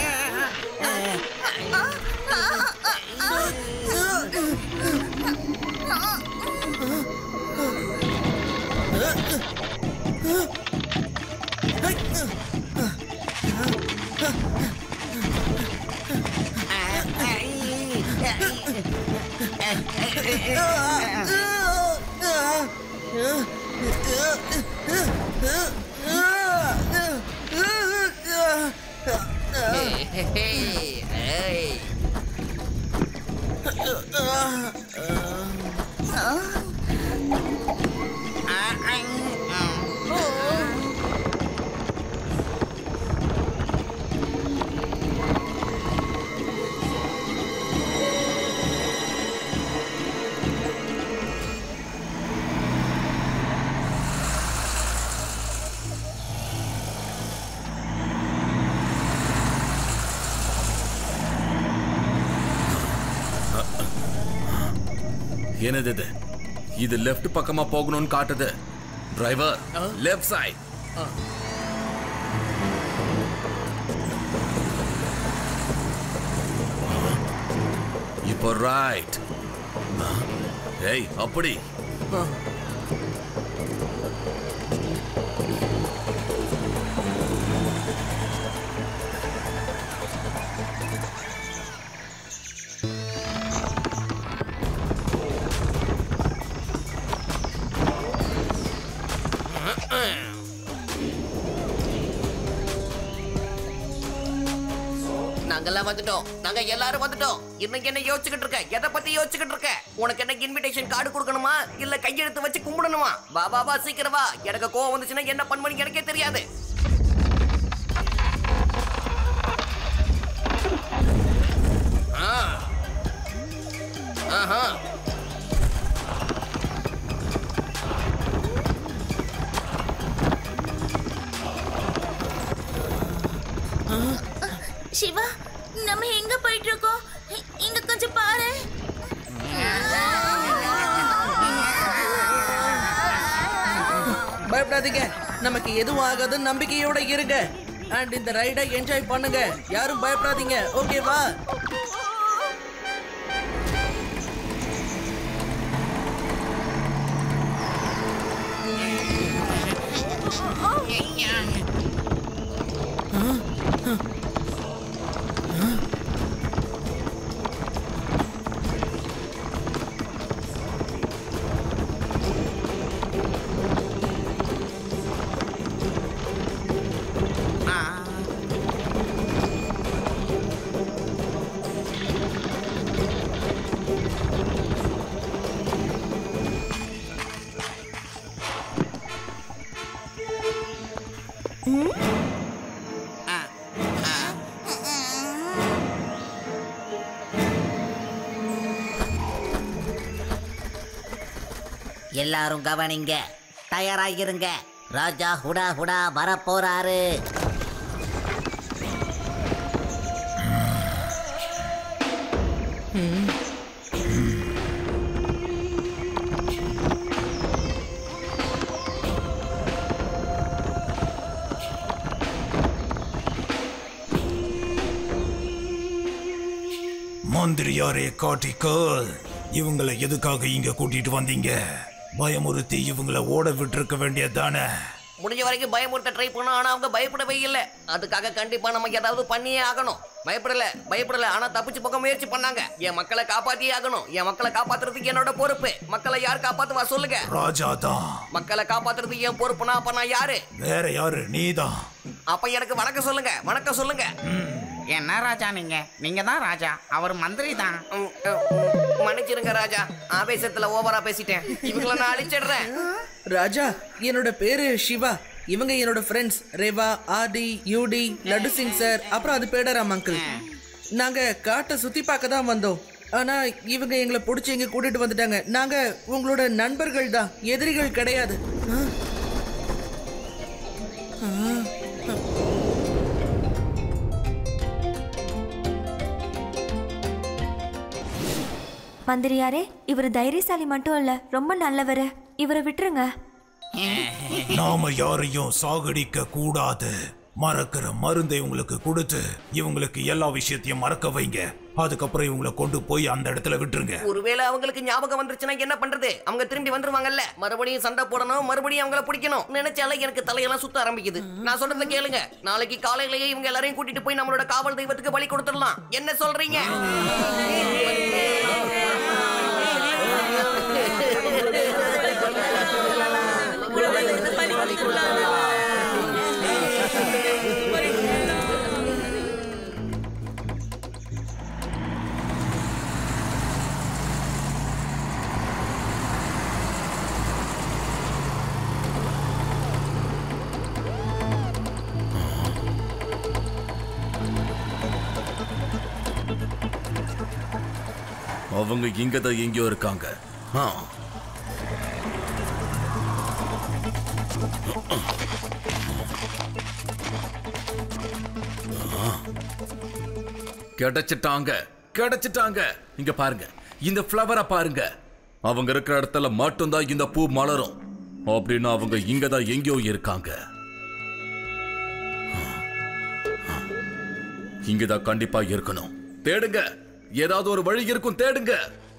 ஏய். என்னது இது இது லெஃப்ட் பக்கமா போகணும்னு காட்டுது டிரைவர் லெஃப்ட் சைட் இப்போ ரைட் ஏய் அப்படி நாங்கெல்லாம் வந்துட்டோம் நாங்க எல்லாரும் வந்துட்டோம் இன்னைக்கு என்ன யோசிச்சுக்கிட்டு இருக்க எதை பத்தி யோசிச்சுக்கிட்டு இருக்க உனக்கு என்ன இன்விடேஷன் கார்டு கொடுக்கணுமா இல்ல கையெழுத்து வச்சு கும்பிடணுமா வா வா வா சீக்கிரம் வா எனக்கு கோவம் வந்துச்சுன்னா என்ன பண்ணுவேன்னு எனக்கே தெரியாது பயப்படாதீங்க நமக்கு எதுவும் ஆகாது நம்பிக்கையோட இருங்க அண்ட் இந்த ரைடை என்ஜாய் பண்ணுங்க யாரும் பயப்படாதீங்க ஓகேவா எல்லாரும் கவனிங்க தயாராகிருங்க ராஜா ஹுடா ஹுடா வரப்போறாரு மந்திரியாரே காட்டிக்கல் இவங்களை எதுக்காக இங்க கூட்டிட்டு வந்தீங்க பயமுறுத்தி இவங்களை ஓட விட்டுருக்க வேண்டியதானே முடிஞ்ச வரைக்கும் பயமுறுத்த ட்ரை பண்ணோம் ஆனா அவங்க பயப்படவே இல்லை அதுக்காக கண்டிப்பா நம்ம ஏதாவது பண்ணியே ஆகணும் பயப்படல பயப்படல ஆனா தப்பிச்சு போக முயற்சி பண்ணாங்க என் மக்களை காப்பாத்தியே ஆகணும் என் மக்களை காப்பாத்துறதுக்கு என்னோட பொறுப்பு மக்களை யார் காப்பாத்துவா சொல்லுங்க ராஜா தான் மக்களை காப்பாத்துறதுக்கு என் பொறுப்புனா அப்ப நான் யாரு வேற யாரு நீதான் அப்ப எனக்கு வணக்கம் சொல்லுங்க வணக்கம் சொல்லுங்க என்ன ராஜா நீங்க நீங்க தான் ராஜா அவர் மந்திரி தான் மன்னிச்சிருங்க ராஜா ஆவேசத்துல ஓவரா பேசிட்டேன் இவங்கள நான் அழிச்சிடுறேன் ராஜா என்னோட பேரு சிவா இவங்க என்னோட ஃப்ரெண்ட்ஸ் ரேவா ஆர்டி யூடி லட்டு சிங் சார் அப்புறம் அது பேடராம் அங்கிள் நாங்க காட்டை சுத்தி பார்க்க தான் வந்தோம் ஆனா இவங்க எங்களை பிடிச்சி இங்க கூட்டிட்டு வந்துட்டாங்க நாங்க உங்களோட நண்பர்கள் தான் எதிரிகள் கிடையாது ஆ? ஆ. மந்திரியாரே இவர் தைரியசாலி மட்டும் இல்ல ரொம்ப நல்லவர் இவரை விட்டுருங்க நாம யாரையும் சாகடிக்க கூடாது மறக்கிற மருந்தை உங்களுக்கு கொடுத்து இவங்களுக்கு எல்லா விஷயத்தையும் மறக்க வைங்க அதுக்கப்புறம் இவங்களை கொண்டு போய் அந்த இடத்துல விட்டுருங்க ஒருவேளை அவங்களுக்கு ஞாபகம் வந்துருச்சுன்னா என்ன பண்றது அவங்க திரும்பி வந்துருவாங்கல்ல மறுபடியும் சண்டை போடணும் மறுபடியும் அவங்கள பிடிக்கணும் நினைச்சாலே எனக்கு தலையெல்லாம் சுத்த ஆரம்பிக்குது நான் சொல்றத கேளுங்க நாளைக்கு காலையிலேயே இவங்க எல்லாரையும் கூட்டிட்டு போய் நம்மளோட காவல் தெய்வத்துக்கு பலி கொடுத்துடலாம் என்ன சொல்றீங்க அவங்க இங்க தான் எங்கேயோ இருக்காங்க ஆ. ஆ. கிடைச்சிட்டாங்க கிடைச்சிட்டாங்க இங்க பாருங்க இந்த ஃப்ளவரை பாருங்க அவங்க இருக்கிற இடத்துல மட்டும்தான் இந்த பூ மலரும் அப்படின்னு அவங்க இங்க தான் எங்கேயோ இருக்காங்க இங்கதான் கண்டிப்பா இருக்கணும் தேடுங்க ஏதாவது ஒரு வழி இருக்கும் தேடுங்க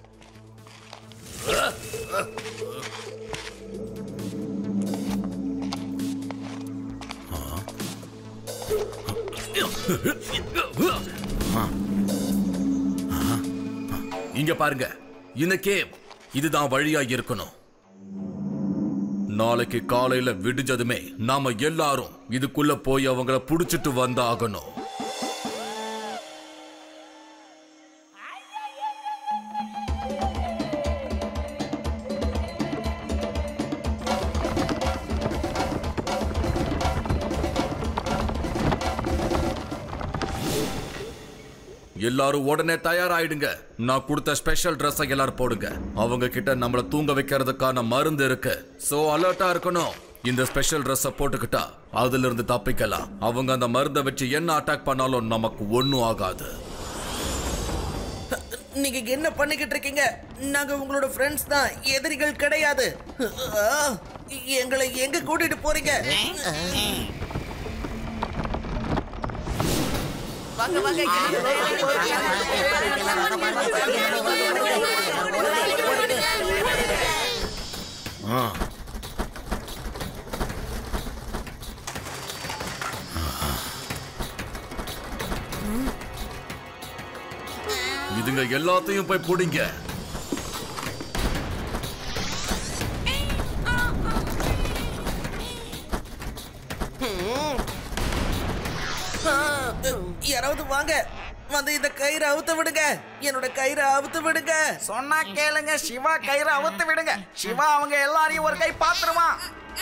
இங்க பாருங்க இந்த கேவ் இதுதான் வழியா இருக்கணும் நாளைக்கு காலையில விடிஞ்சதுமே நாம எல்லாரும் இதுக்குள்ள போய் அவங்கள புடிச்சிட்டு வந்தாகணும் எல்லாரும் உடனே தயாராயிடுங்க நான் கொடுத்த ஸ்பெஷல் ட்ரெஸ்ஸை எல்லாரும் போடுங்க அவங்க கிட்ட நம்மள தூங்க வைக்கிறதுக்கான மருந்து இருக்கு சோ அலர்ட்டா இருக்கணும் இந்த ஸ்பெஷல் ட்ரெஸ்ஸை போட்டுக்கிட்டா அதுல இருந்து தப்பிக்கலாம் அவங்க அந்த மருந்தை வச்சு என்ன அட்டாக் பண்ணாலும் நமக்கு ஒண்ணும் ஆகாது நீங்க என்ன பண்ணிக்கிட்டு இருக்கீங்க நாங்க உங்களோட ஃப்ரெண்ட்ஸ் தான் எதிரிகள் கிடையாது ஆ, எங்களை எங்க கூட்டிட்டு போறீங்க வாங்க வாங்க ஆ. இதுங்க எல்லாத்தையும் போய் புடிங்க யாராவது வாங்க வந்து இந்த கயிறை அவுத்து விடுங்க என்னோட கயிறை அவுத்து விடுங்க சொன்னா கேளுங்க சிவா கயிறு அவுத்து விடுங்க சிவா அவங்க எல்லாரையும் ஒரு கை பாத்துருவான்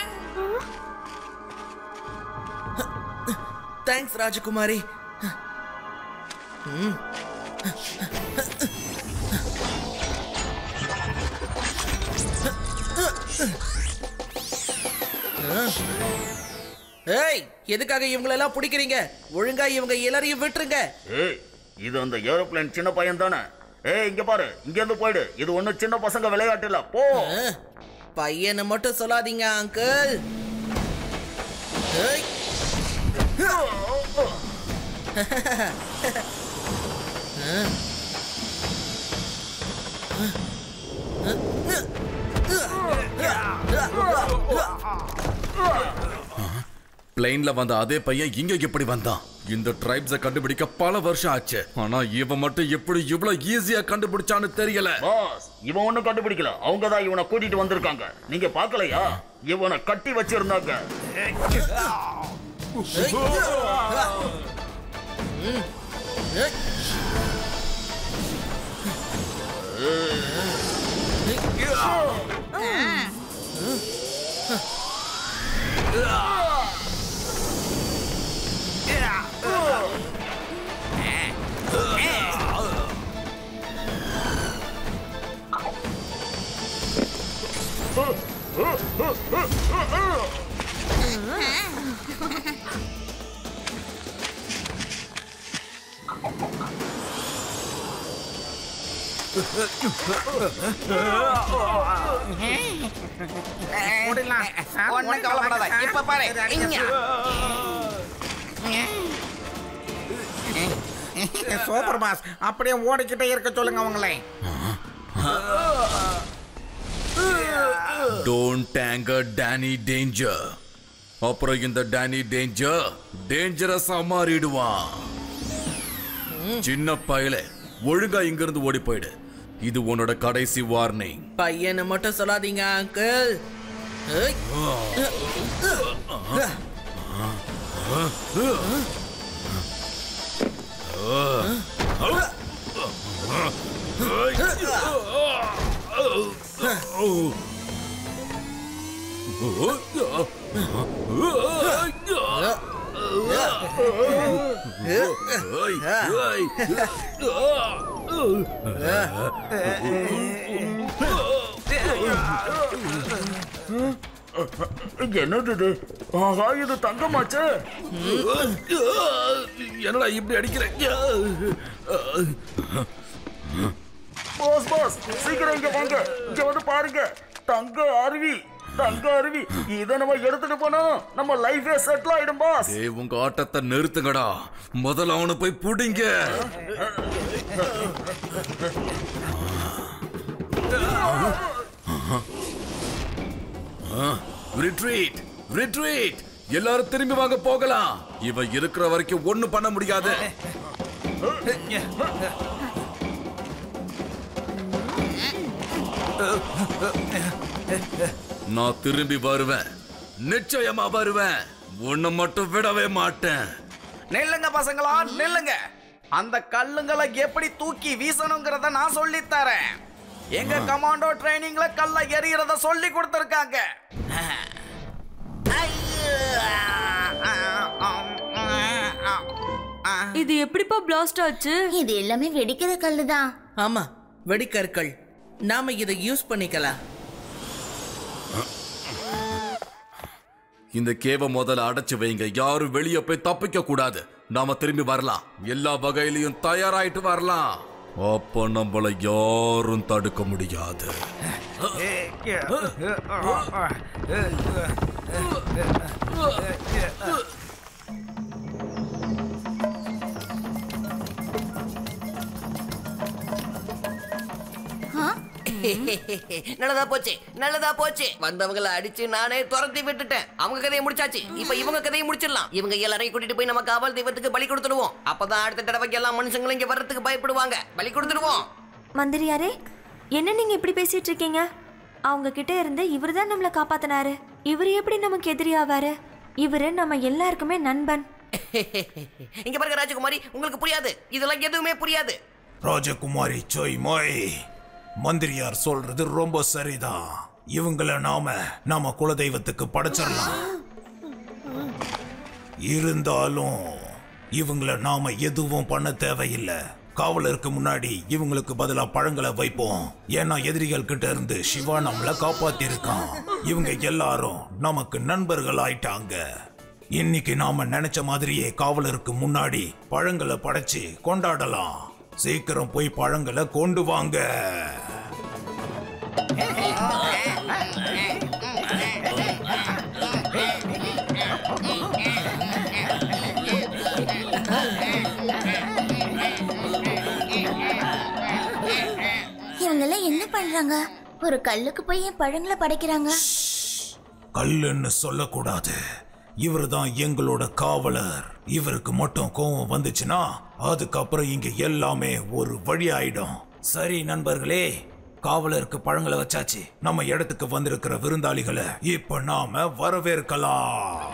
தேங்க்ஸ் ராஜகுமாரி ம். ஏய் எதுக்காக இவங்களெல்லாம் பிடிக்கிறீங்க ஒழுங்கா இவங்க எல்லாரையும் விட்டுருங்க ஏய் இது அந்த ஏரோப்ளேன் சின்ன பையன் தானே ஏய் இங்க பாரு இங்க இருந்து போயிடு இது ஒண்ணும் சின்ன பசங்க விளையாட்டு இல்ல போ பையனை மட்டும் சொல்லாதீங்க அங்கிள் ஏய். பிளைன்ல வந்த அதே பையன் இங்க எப்படி வந்தான் இந்த ட்ரைப்ஸ கண்டுபிடிக்க பல வருஷம் ஆச்சு ஆனா இவன் மட்டும் எப்படி இவ்வளவு ஈஸியா கண்டுபிடிச்சான்னு தெரியல பாஸ் இவன் ஒண்ணும் கண்டுபிடிக்கல அவங்க தான் இவனை கூட்டிட்டு வந்திருக்காங்க நீங்க பாக்கலையா இவனை கட்டி வச்சிருந்தாங்க முடியலாம் ஒண்ணும் கவலைப்படாத இப்ப பாரு இங்க. சூப்பர் பாஸ் அப்படியே ஓடிக்கிட்டே இருக்க சொல்லுங்க அவங்களே டோன்ட் டேங்கர் டேனி டேஞ்சர் அப்புறம் இந்த டேனி டேஞ்சர் டேஞ்சரஸா மாறிடுவான் சின்ன பயலே ஒழுங்கா இங்க இருந்து ஓடி போயிடு இது உன்னோட கடைசி வார்னிங் பையனை மட்டும் சொல்லாதீங்க அங்கிள் ஏய். என்னது இது ஆஹா இது தங்கமாச்சு என்னடா இப்படி அடிக்கிற பாஸ் பாஸ் சீக்கிரம் இங்க வாங்க இங்க வந்து பாருங்க தங்க அருவி தங்க அருவி இதை நம்ம எடுத்துட்டு போனா நம்ம லைஃபே செட்டில் ஆயிடும் பாஸ் ஏய் உங்க ஆட்டத்தை நிறுத்துங்கடா முதல்ல அவனை போய் புடிங்க ரிட்ரீட் ரிட்ரீட் எல்லாரும் திரும்பி வாங்க போகலாம் இவன் இருக்கிற வரைக்கும் ஒண்ணும் பண்ண முடியாது நான் திரும்பி வருவேன் நிச்சயமா வருவேன் ஒண்ணு மட்டும் விடவே மாட்டேன் நில்லுங்க பசங்களா நில்லுங்க அந்த கல்லுங்களை எப்படி தூக்கி வீசணுங்கிறத நான் சொல்லி தரேன் எங்க கமாண்டோ ட்ரைனிங்ல கல்ல எறியறத சொல்லி கொடுத்திருக்காங்க இது எப்படிப்பா பிளாஸ்ட் ஆச்சு இது எல்லாமே வெடிக்கிற கல்லு தான் ஆமா வெடிக்கற்கள் நாம இதை யூஸ் பண்ணிக்கலாம் இந்த கேவ முதல்ல அடைச்சு வைங்க யாரும் வெளியே போய் தப்பிக்க கூடாது நாம திரும்பி வரலாம் எல்லா வகையிலையும் தயாராயிட்டு வரலாம் அப்போ நம்மள யாரும் தடுக்க முடியாது நல்லதா போச்சு நல்லதா போச்சு வந்தவங்கள அடிச்சு நானே துரத்தி விட்டுட்டேன் அவங்க கதையை முடிச்சாச்சு இப்ப இவங்க கதையை முடிச்சிடலாம் இவங்க எல்லாரையும் கூட்டிட்டு போய் நம்ம காவல் தெய்வத்துக்கு பலி கொடுத்துடுவோம் அப்பதான் அடுத்த தடவைக்கு எல்லா மனுஷங்களும் இங்க வர்றதுக்கு பயப்படுவாங்க பலி கொடுத்துடுவோம் மந்திரியாரே என்ன நீங்க இப்படி பேசிட்டு இருக்கீங்க அவங்க கிட்ட இருந்து இவர் தான் நம்மளை காப்பாத்தினாரு இவர் எப்படி நமக்கு எதிரியாவாரு இவரு நம்ம எல்லாருக்குமே நண்பன் இங்க பாருங்க ராஜகுமாரி உங்களுக்கு புரியாது இதெல்லாம் எதுவுமே புரியாது ராஜகுமாரி சோய் மோய் மந்திரியார் சொல்றது ரொம்ப சரிதான் இவங்கள நாம நாம குலதெய்வத்துக்கு படைச்சிடலாம் இருந்தாலும் இவங்கள நாம எதுவும் பண்ண தேவையில்லை காவலருக்கு முன்னாடி இவங்களுக்கு பதிலா பழங்களை வைப்போம் ஏன்னா எதிரிகள் கிட்ட இருந்து சிவா நம்மள காப்பாத்தி இருக்கான் இவங்க எல்லாரும் நமக்கு நண்பர்கள் ஆயிட்டாங்க இன்னைக்கு நாம நினைச்ச மாதிரியே காவலருக்கு முன்னாடி பழங்களை படைச்சு கொண்டாடலாம் சீக்கிரம் போய் பழங்களை கொண்டு வாங்க இவங்கெல்லாம் என்ன பண்றாங்க ஒரு கல்லுக்கு போய் என் பழங்களை படைக்கிறாங்க கல்லுன்னு சொல்லக்கூடாது இவர் தான் எங்களோட காவலர் இவருக்கு மட்டும் கோவம் வந்துச்சுன்னா அதுக்கப்புறம் இங்க எல்லாமே ஒரு வழி ஆயிடும் சரி நண்பர்களே காவலருக்கு பழங்களை வச்சாச்சு நம்ம இடத்துக்கு வந்திருக்கிற விருந்தாளிகளை இப்ப நாம வரவேற்கலாம்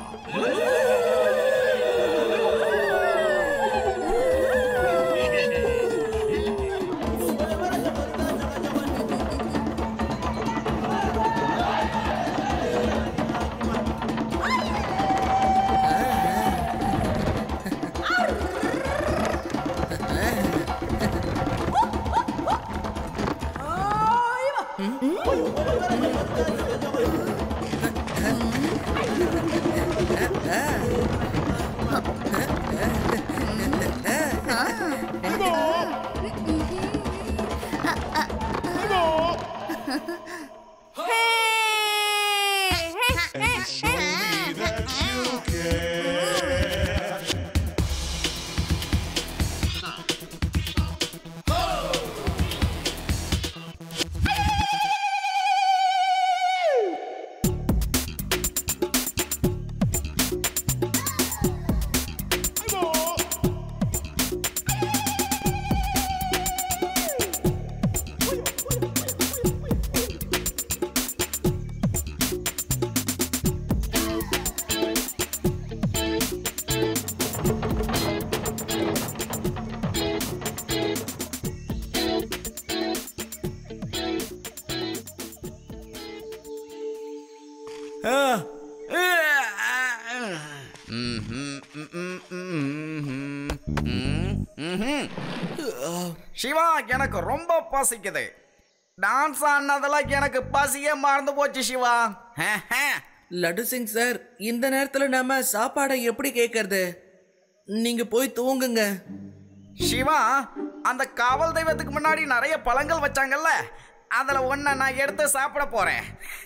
சிவா எனக்கு ரொம்ப பசிக்குது டான்ஸ் ஆனதெல்லாம் எனக்கு பசியே மறந்து போச்சு சிவா லட்டு சிங் சார் இந்த நேரத்துல நாம சாப்பாடை எப்படி கேட்கறது நீங்க போய் தூங்குங்க சிவா அந்த காவல் தெய்வத்துக்கு முன்னாடி நிறைய பழங்கள் வச்சாங்கல்ல அதுல ஒன்ன நான் எடுத்து சாப்பிட போறேன்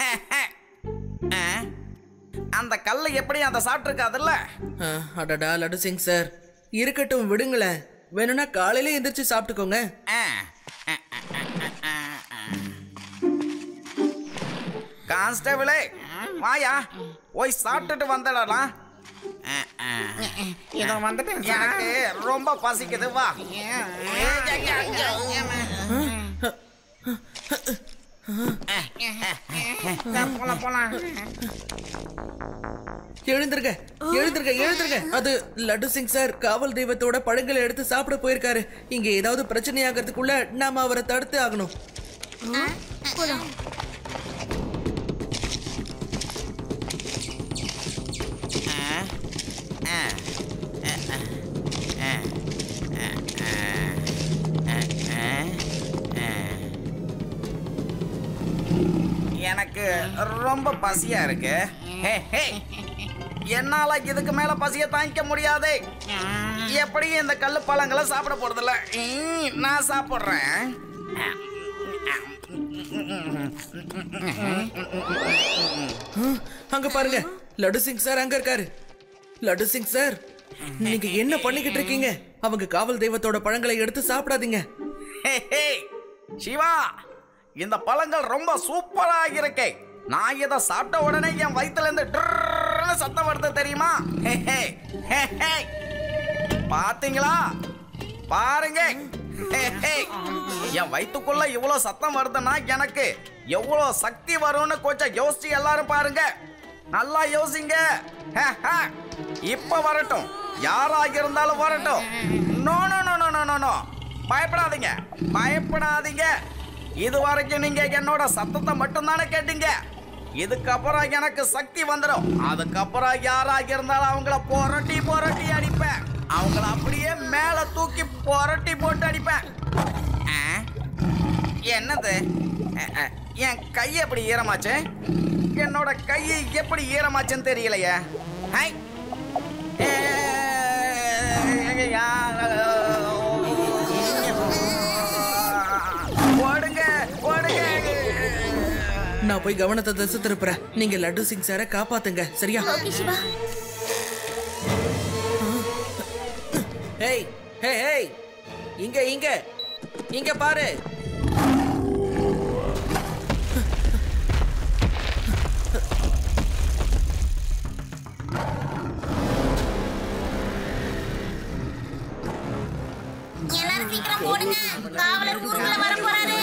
அந்த கல்லை எப்படி அந்த சாப்பிட்டுருக்காதுல்ல ஆ, அடடா லட்டு சிங் சார் இருக்கட்டும் விடுங்களேன் வேணும்னா காலையில எந்திரிச்சு சாப்பிட்டுக்கோங்க கான்ஸ்டபிளே வாயா போய் சாப்பிட்டுட்டு வந்துடலாம் இதோ வந்துட்டேன் சார். எனக்கு ரொம்ப பசிக்குது வா போலாம் போலாம் எழுந்திருங்க எழுந்திருங்க எழுந்திருங்க அது லட்டு சிங் சார் காவல் தெய்வத்தோட பழங்களை எடுத்து சாப்பிட போயிருக்காரு இங்க ஏதாவது பிரச்சனை ஆகிறதுக்குள்ள நாம அவரை தடுத்து ஆகணும் எனக்கு ரொம்ப பசியா இருக்கு ஹே, ஹே. என்னால இதுக்கு மேல பசிய தாங்கிக்க முடியாது எப்படியும் இந்த கல்லு பழங்களை சாப்பிட போறதில்ல ம், நான் சாப்பிடுறேன் ஹம், அங்க பாருங்க லட்டு சிங் சார் அங்க இருக்காரு லட்டு சிங் சார் நீங்க என்ன பண்ணிக்கிட்டு இருக்கீங்க அவங்க காவல் தெய்வத்தோட பழங்களை எடுத்து சாப்பிடாதீங்க ஹே, ஹே. சிவா இந்த பழங்கள் ரொம்ப சூப்பரா இருக்கே நான் இதை சாப்பிட்ட உடனே என் வயித்துல இருந்து ட்ருன்னு சத்தம் வருது தெரியுமா ஹே, ஹே. ஹே, ஹே. பாத்தீங்களா பாருங்க ஹே, ஹே. என் வயித்துக்குள்ள இவ்வளவு சத்தம் வருதுன்னா எனக்கு எவ்வளவு சக்தி வரும்னு கொஞ்சம் யோசிச்சு எல்லாரும் பாருங்க நல்லா யோசிங்க ஹே, ஹே. இப்ப வரட்டும் யாராக இருந்தாலும் வரட்டும் no no no no no no no பயப்படாதீங்க பயப்படாதீங்க இது வரைக்கும் நீங்க என்னோட சத்தத்தை மட்டும்தானே கேட்டீங்க இதுக்கப்புறம் எனக்கு சக்தி வந்துடும் அதுக்கப்புறம் யாராக இருந்தாலும் அவங்கள புரட்டி புரட்டி அடிப்பேன் அவங்கள அப்படியே மேல தூக்கி புரட்டி போட்டு அடிப்பேன் ஆ? என்னது அ, அ, என் கை எப்படி ஈரமாச்சு என்னோட கை எப்படி ஈரமாச்சுன்னு தெரியலையே ஹை ஏ, ஓடுங்க ஓடுங்க நான் போய் கவனத்தை திசை திருப்புறேன் நீங்க லட்டு சிங் சாரை காப்பாத்துங்க சரியா ஹேய் ஹே ஹேய் இங்க இங்க இங்க பாரு எல்லாரும் சீக்கிரம் போடுங்க காவலர் ஊருக்குள்ள வர போறாரு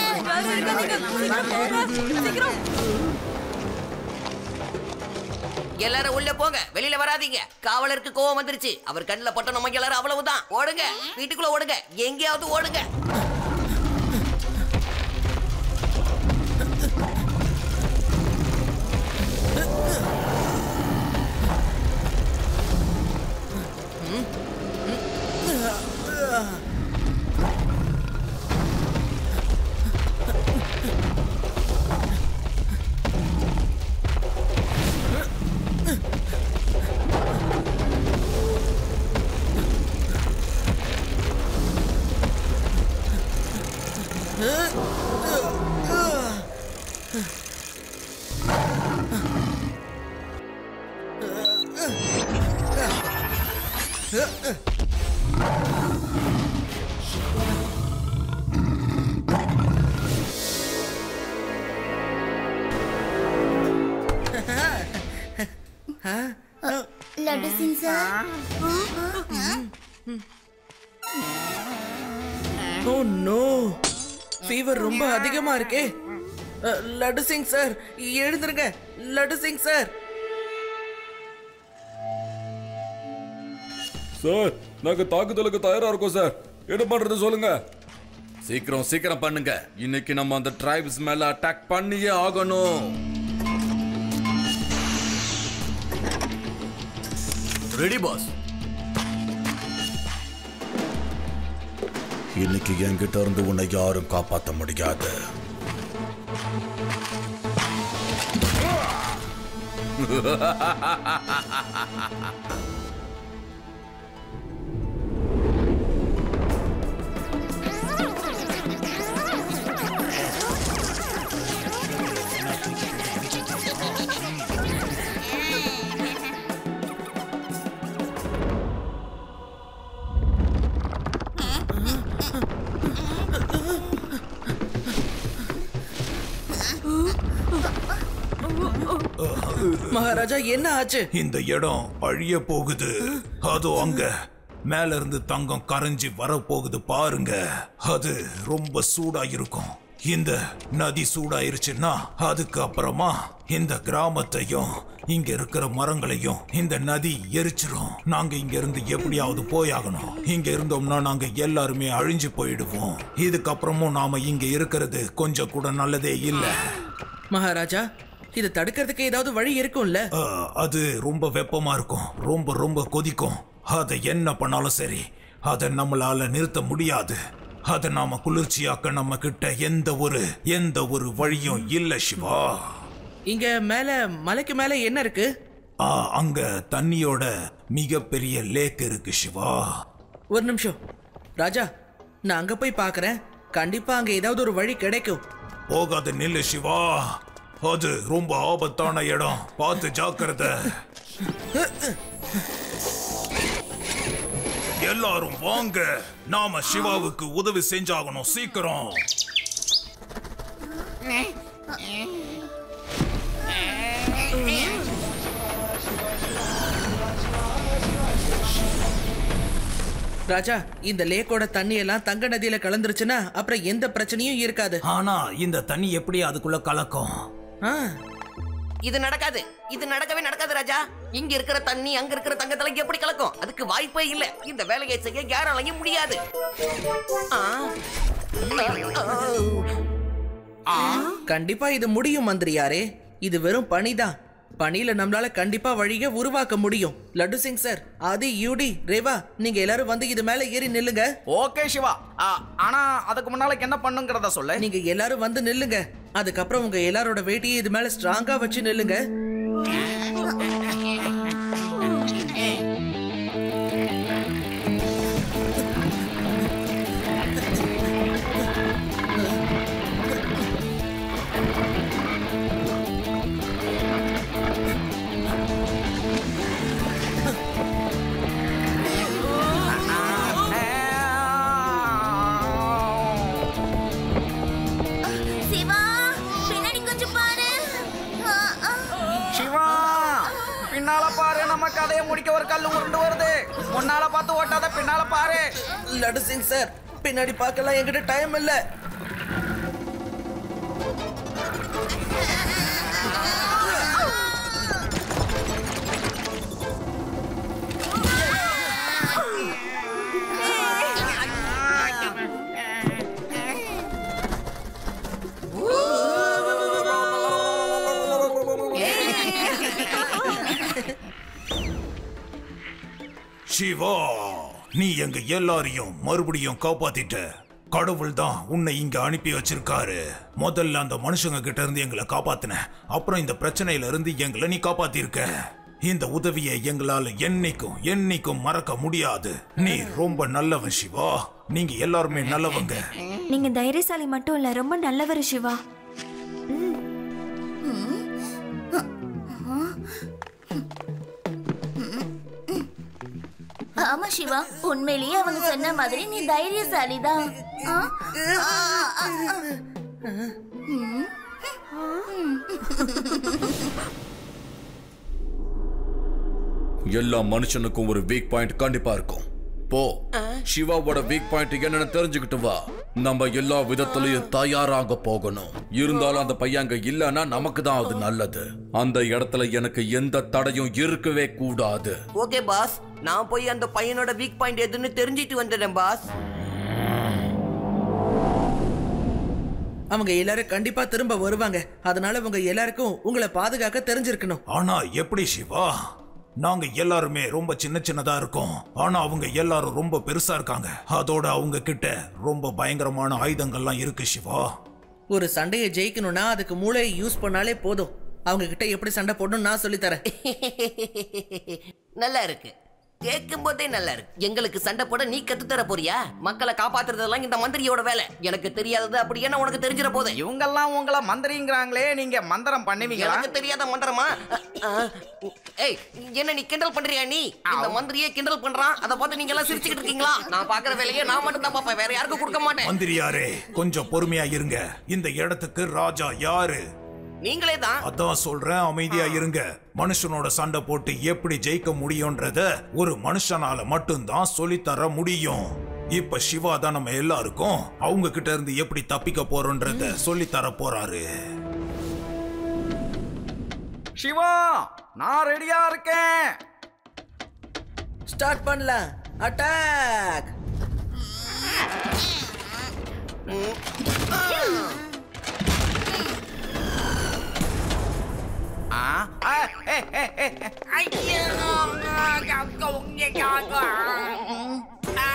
எல்லாரும் உள்ள போங்க வெளியில வராதீங்க காவலருக்கு கோவம் வந்துருச்சு அவர் கண்ணுல பட்ட நம்ம எல்லாரும் அவ்வளவுதான் ஓடுங்க வீட்டுக்குள்ள ஓடுங்க எங்கேயாவது ஓடுங்க Laddu Singh sir oh no fever ரொம்ப அதிகமா இருக்கே அ, லட்டு சிங் சார் எழுந்துருங்க லட்டு சிங் சார் சார் நாங்க தாக்குதலுக்கு தயாரா இருக்கோம் சார் என்ன பண்றது சொல்லுங்க சீக்கிரம் சீக்கிரம் பண்ணுங்க இன்னைக்கு நம்ம அந்த டிரைப்ஸ் மேல அட்டாக் பண்ணியே ஆகணும் ரெடி பாஸ் இன்னைக்கு என்கிட்ட இருந்து உன்னை யாரும் காப்பாற்ற முடியாது மகாராஜா என்ன ஆச்சு இந்த இடம் அழிய போகுது அதோ அங்க மேல இருந்து தங்கம் கரைஞ்சி வரப்போகுது பாருங்க அது ரொம்ப சூடா இருக்கும் இந்த நதி சூடாயிருச்சுன்னா அதுக்கு அப்புறமா இந்த கிராமத்தையும் இங்க இருக்கிற மரங்களையும் இந்த நதி எரிச்சிரும் நாங்க இங்க இருந்து எப்படியாவது போயாகணும் இங்க இருந்தோம்னா நாங்க எல்லாருமே அழிஞ்சு போயிடுவோம் இதுக்கப்புறமும் நாம இங்க இருக்கிறது கொஞ்சம் கூட நல்லதே இல்ல மகாராஜா இதை தடுக்கிறதுக்கு ஏதாவது வழி இருக்கும்ல அஹ், அது ரொம்ப வெப்பமா இருக்கும் ரொம்ப ரொம்ப கொதிக்கும் அதை என்ன பண்ணாலும் சரி அதை நம்மளால நிறுத்த முடியாது அதை நாம குளிர்ச்சியாக்க நம்ம கிட்ட எந்த ஒரு எந்த ஒரு வழியும் இல்ல சிவா இங்க மேல மலைக்கு மேல என்ன இருக்கு ஆ, அங்க தண்ணியோட மிகப்பெரிய லேக் இருக்கு சிவா ஒரு நிமிஷம் ராஜா நான் அங்க போய் பார்க்கறேன் கண்டிப்பா அங்க ஏதாவது ஒரு வழி கிடைக்கும் போகாத நில்லு சிவா அது ரொம்ப ஆபத்தான இடம் பார்த்து ஜாக்கிரதை எல்லாரும் வாங்க நாம சிவாவுக்கு உதவி செஞ்சாகணும் சீக்கிரம் ராஜா இந்த லேக்கோட தண்ணி எல்லாம் தங்க நதியில கலந்துருச்சுன்னா அப்புறம் எந்த பிரச்சனையும் இருக்காது ஆனா இந்த தண்ணி எப்படி அதுக்குள்ள கலக்கும் இது நடக்காது இது நடக்கவே நடக்காது ராஜா இங்க இருக்கிற தண்ணி அங்க இருக்கிற தங்கத்துல எப்படி கலக்கும் அதுக்கு வாய்ப்பே இல்ல இந்த வேலையை செய்ய யாராலையும் முடியாது ஆ. ஆ. கண்டிப்பா இது முடியும் மந்திரியாரே இது வெறும் பனிதான் பனியில நம்மளால கண்டிப்பா வழிய உருவாக்க முடியும் லட்டு சிங் சார் ஆதி யூடி ரேவா நீங்க எல்லாரும் வந்து இது மேல ஏறி நில்லுங்க ஓகே சிவா ஆ, ஆனா அதுக்கு முன்னால என்ன பண்ணுங்கிறத சொல்லு நீங்க எல்லாரும் வந்து நில்லுங்க அதுக்கப்புறம் உங்க எல்லாரோட வெயிட்டியை இது மேல ஸ்ட்ராங்கா வச்சு நில்லுங்க சிவா பின்னாடி கொஞ்சம் பாரு ஆ, ஆ. சிவா பின்னால பாரு நம்ம கதையை முடிக்க ஒரு கல்லு உருண்டு வருது முன்னால பார்த்து ஓட்டாத பின்னால பாரு லட்டு சிங் சார் பின்னாடி பார்க்கலாம் என்கிட்ட டைம் இல்ல சிவா நீ எங்க எல்லாரையும் மறுபடியும் காப்பாத்திட்ட கடவுள் தான் உன்னை இங்க அனுப்பி வச்சிருக்காரு முதல்ல அந்த மனுஷங்க கிட்ட இருந்து எங்களை காப்பாத்தின அப்புறம் இந்த பிரச்சனையில இருந்து எங்களை நீ காப்பாத்திருக்க இந்த உதவியை எங்களால என்னைக்கும் என்னைக்கும் மறக்க முடியாது நீ ரொம்ப நல்லவன் சிவா நீங்க எல்லாருமே நல்லவங்க நீங்க தைரியசாலி மட்டும் இல்ல ரொம்ப நல்லவர் சிவா ஆமா சிவா உண்மையிலேயே அவங்க சொன்ன மாதிரி நீ தைரியசாலி தான் எல்லா மனுஷனுக்கும் ஒரு வீக் பாயிண்ட் கண்டிப்பா இருக்கும் போ சிவாவோட வீக் பாயிண்ட் என்னன்னு தெரிஞ்சுக்கிட்டு வா நம்ம எல்லா விதத்திலையும் தயாராக போகணும் இருந்தாலும் அந்த பையன் அங்க இல்லைன்னா நமக்கு தான் அது நல்லது அந்த இடத்துல எனக்கு எந்த தடையும் இருக்கவே கூடாது ஓகே பாஸ் நான் போய் அந்த பையனோட வீக் பாயிண்ட் எதுன்னு தெரிஞ்சிட்டு வந்துடுறேன் பாஸ் அவங்க எல்லாரும் கண்டிப்பா திரும்ப வருவாங்க அதனால உங்க எல்லாருக்கும் உங்களை பாதுகாக்க தெரிஞ்சிருக்கணும் ஆனா எப்படி சிவா நாங்க எல்லாருமே ரொம்ப சின்ன சின்னதா இருக்கோம் ஆனா அவங்க எல்லாரும் ரொம்ப பெருசா இருக்காங்க அதோட அவங்க கிட்ட ரொம்ப பயங்கரமான ஆயுதங்கள்லாம் இருக்கு சிவா ஒரு சண்டையை ஜெயிக்கணும்னா அதுக்கு மூளையை யூஸ் பண்ணாலே போதும் அவங்க கிட்ட எப்படி சண்டை போடணும் நான் சொல்லித் தரேன் நல்லா இருக்கு கேட்கும் போதே நல்லா இருக்கு எங்களுக்கு சண்டை போட நீ கத்து தர போறியா மக்களை காப்பாத்துறதெல்லாம் இந்த மந்திரியோட வேலை எனக்கு தெரியாதது அப்படி என்ன உனக்கு தெரிஞ்சிட போகுது இவங்கெல்லாம் உங்களை மந்திரிங்கிறாங்களே நீங்க மந்திரம் பண்ணுவீங்களா எனக்கு தெரியாத மந்திரமா அ, அ, ஏய் என்ன நீ கிண்டல் பண்றியா நீ இந்த மந்திரியே கிண்டல் பண்றான் அதை பார்த்து நீங்க எல்லாம் சிரிச்சுக்கிட்டு இருக்கீங்களா நான் பாக்குற வேலையை நான் மட்டும் தான் பார்ப்பேன் வேற யாருக்கும் கொடுக்க மாட்டேன் மந்திரியாரே கொஞ்சம் பொறுமையா இருங்க இந்த இடத்துக்கு ராஜா யாரு நீங்களே தான் அதான் சொல்றேன் அமைதியா இருங்க மனுஷனோட சண்டை போட்டு எப்படி ஜெயிக்க முடியும்ன்றத ஒரு மனுஷனால மட்டும்தான் சொல்லித்தர முடியும் இப்ப சிவா தான் நம்ம எல்லாருக்கும் அவங்க கிட்ட இருந்து எப்படி தப்பிக்க போறோன்றத சொல்லி தர போறாரு சிவா நான் ரெடியா இருக்கேன் ஸ்டார்ட் பண்ணலாம் அட்டாக் ஆ ஆ, ஏ, ஏ, ஏ, ஏ. ஐயோ, ஆ,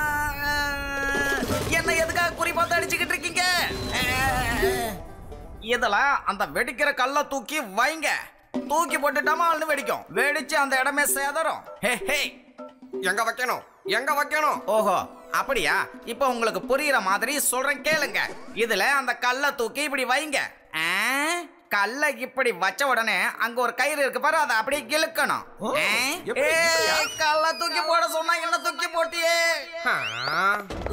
என்ன எதுக்காக குறி பார்த்து அடிச்சுக்கிட்டு இருக்கீங்க இதுல அந்த வெடிக்கிற கல்ல தூக்கி வைங்க தூக்கி போட்டுட்டாமா வெடிக்கும் வெடிச்சு அந்த இடமே சேதரும் ஹே ஹே எங்க வைக்கணும் எங்க வைக்கணும் ஓஹோ அப்படியா இப்போ உங்களுக்கு புரியுற மாதிரி சொல்றேன் கேளுங்க இதுல அந்த கல்லை தூக்கி இப்படி வைங்க ஆ, கல்லை இப்படி வச்ச உடனே அங்க ஒரு கயிறு இருக்கு பாரு அதை அப்படியே இழுக்கணும் ஆ? ஏய், கல்லை தூக்கி போட சொன்னா என்ன தூக்கி போட்டியே ஆ.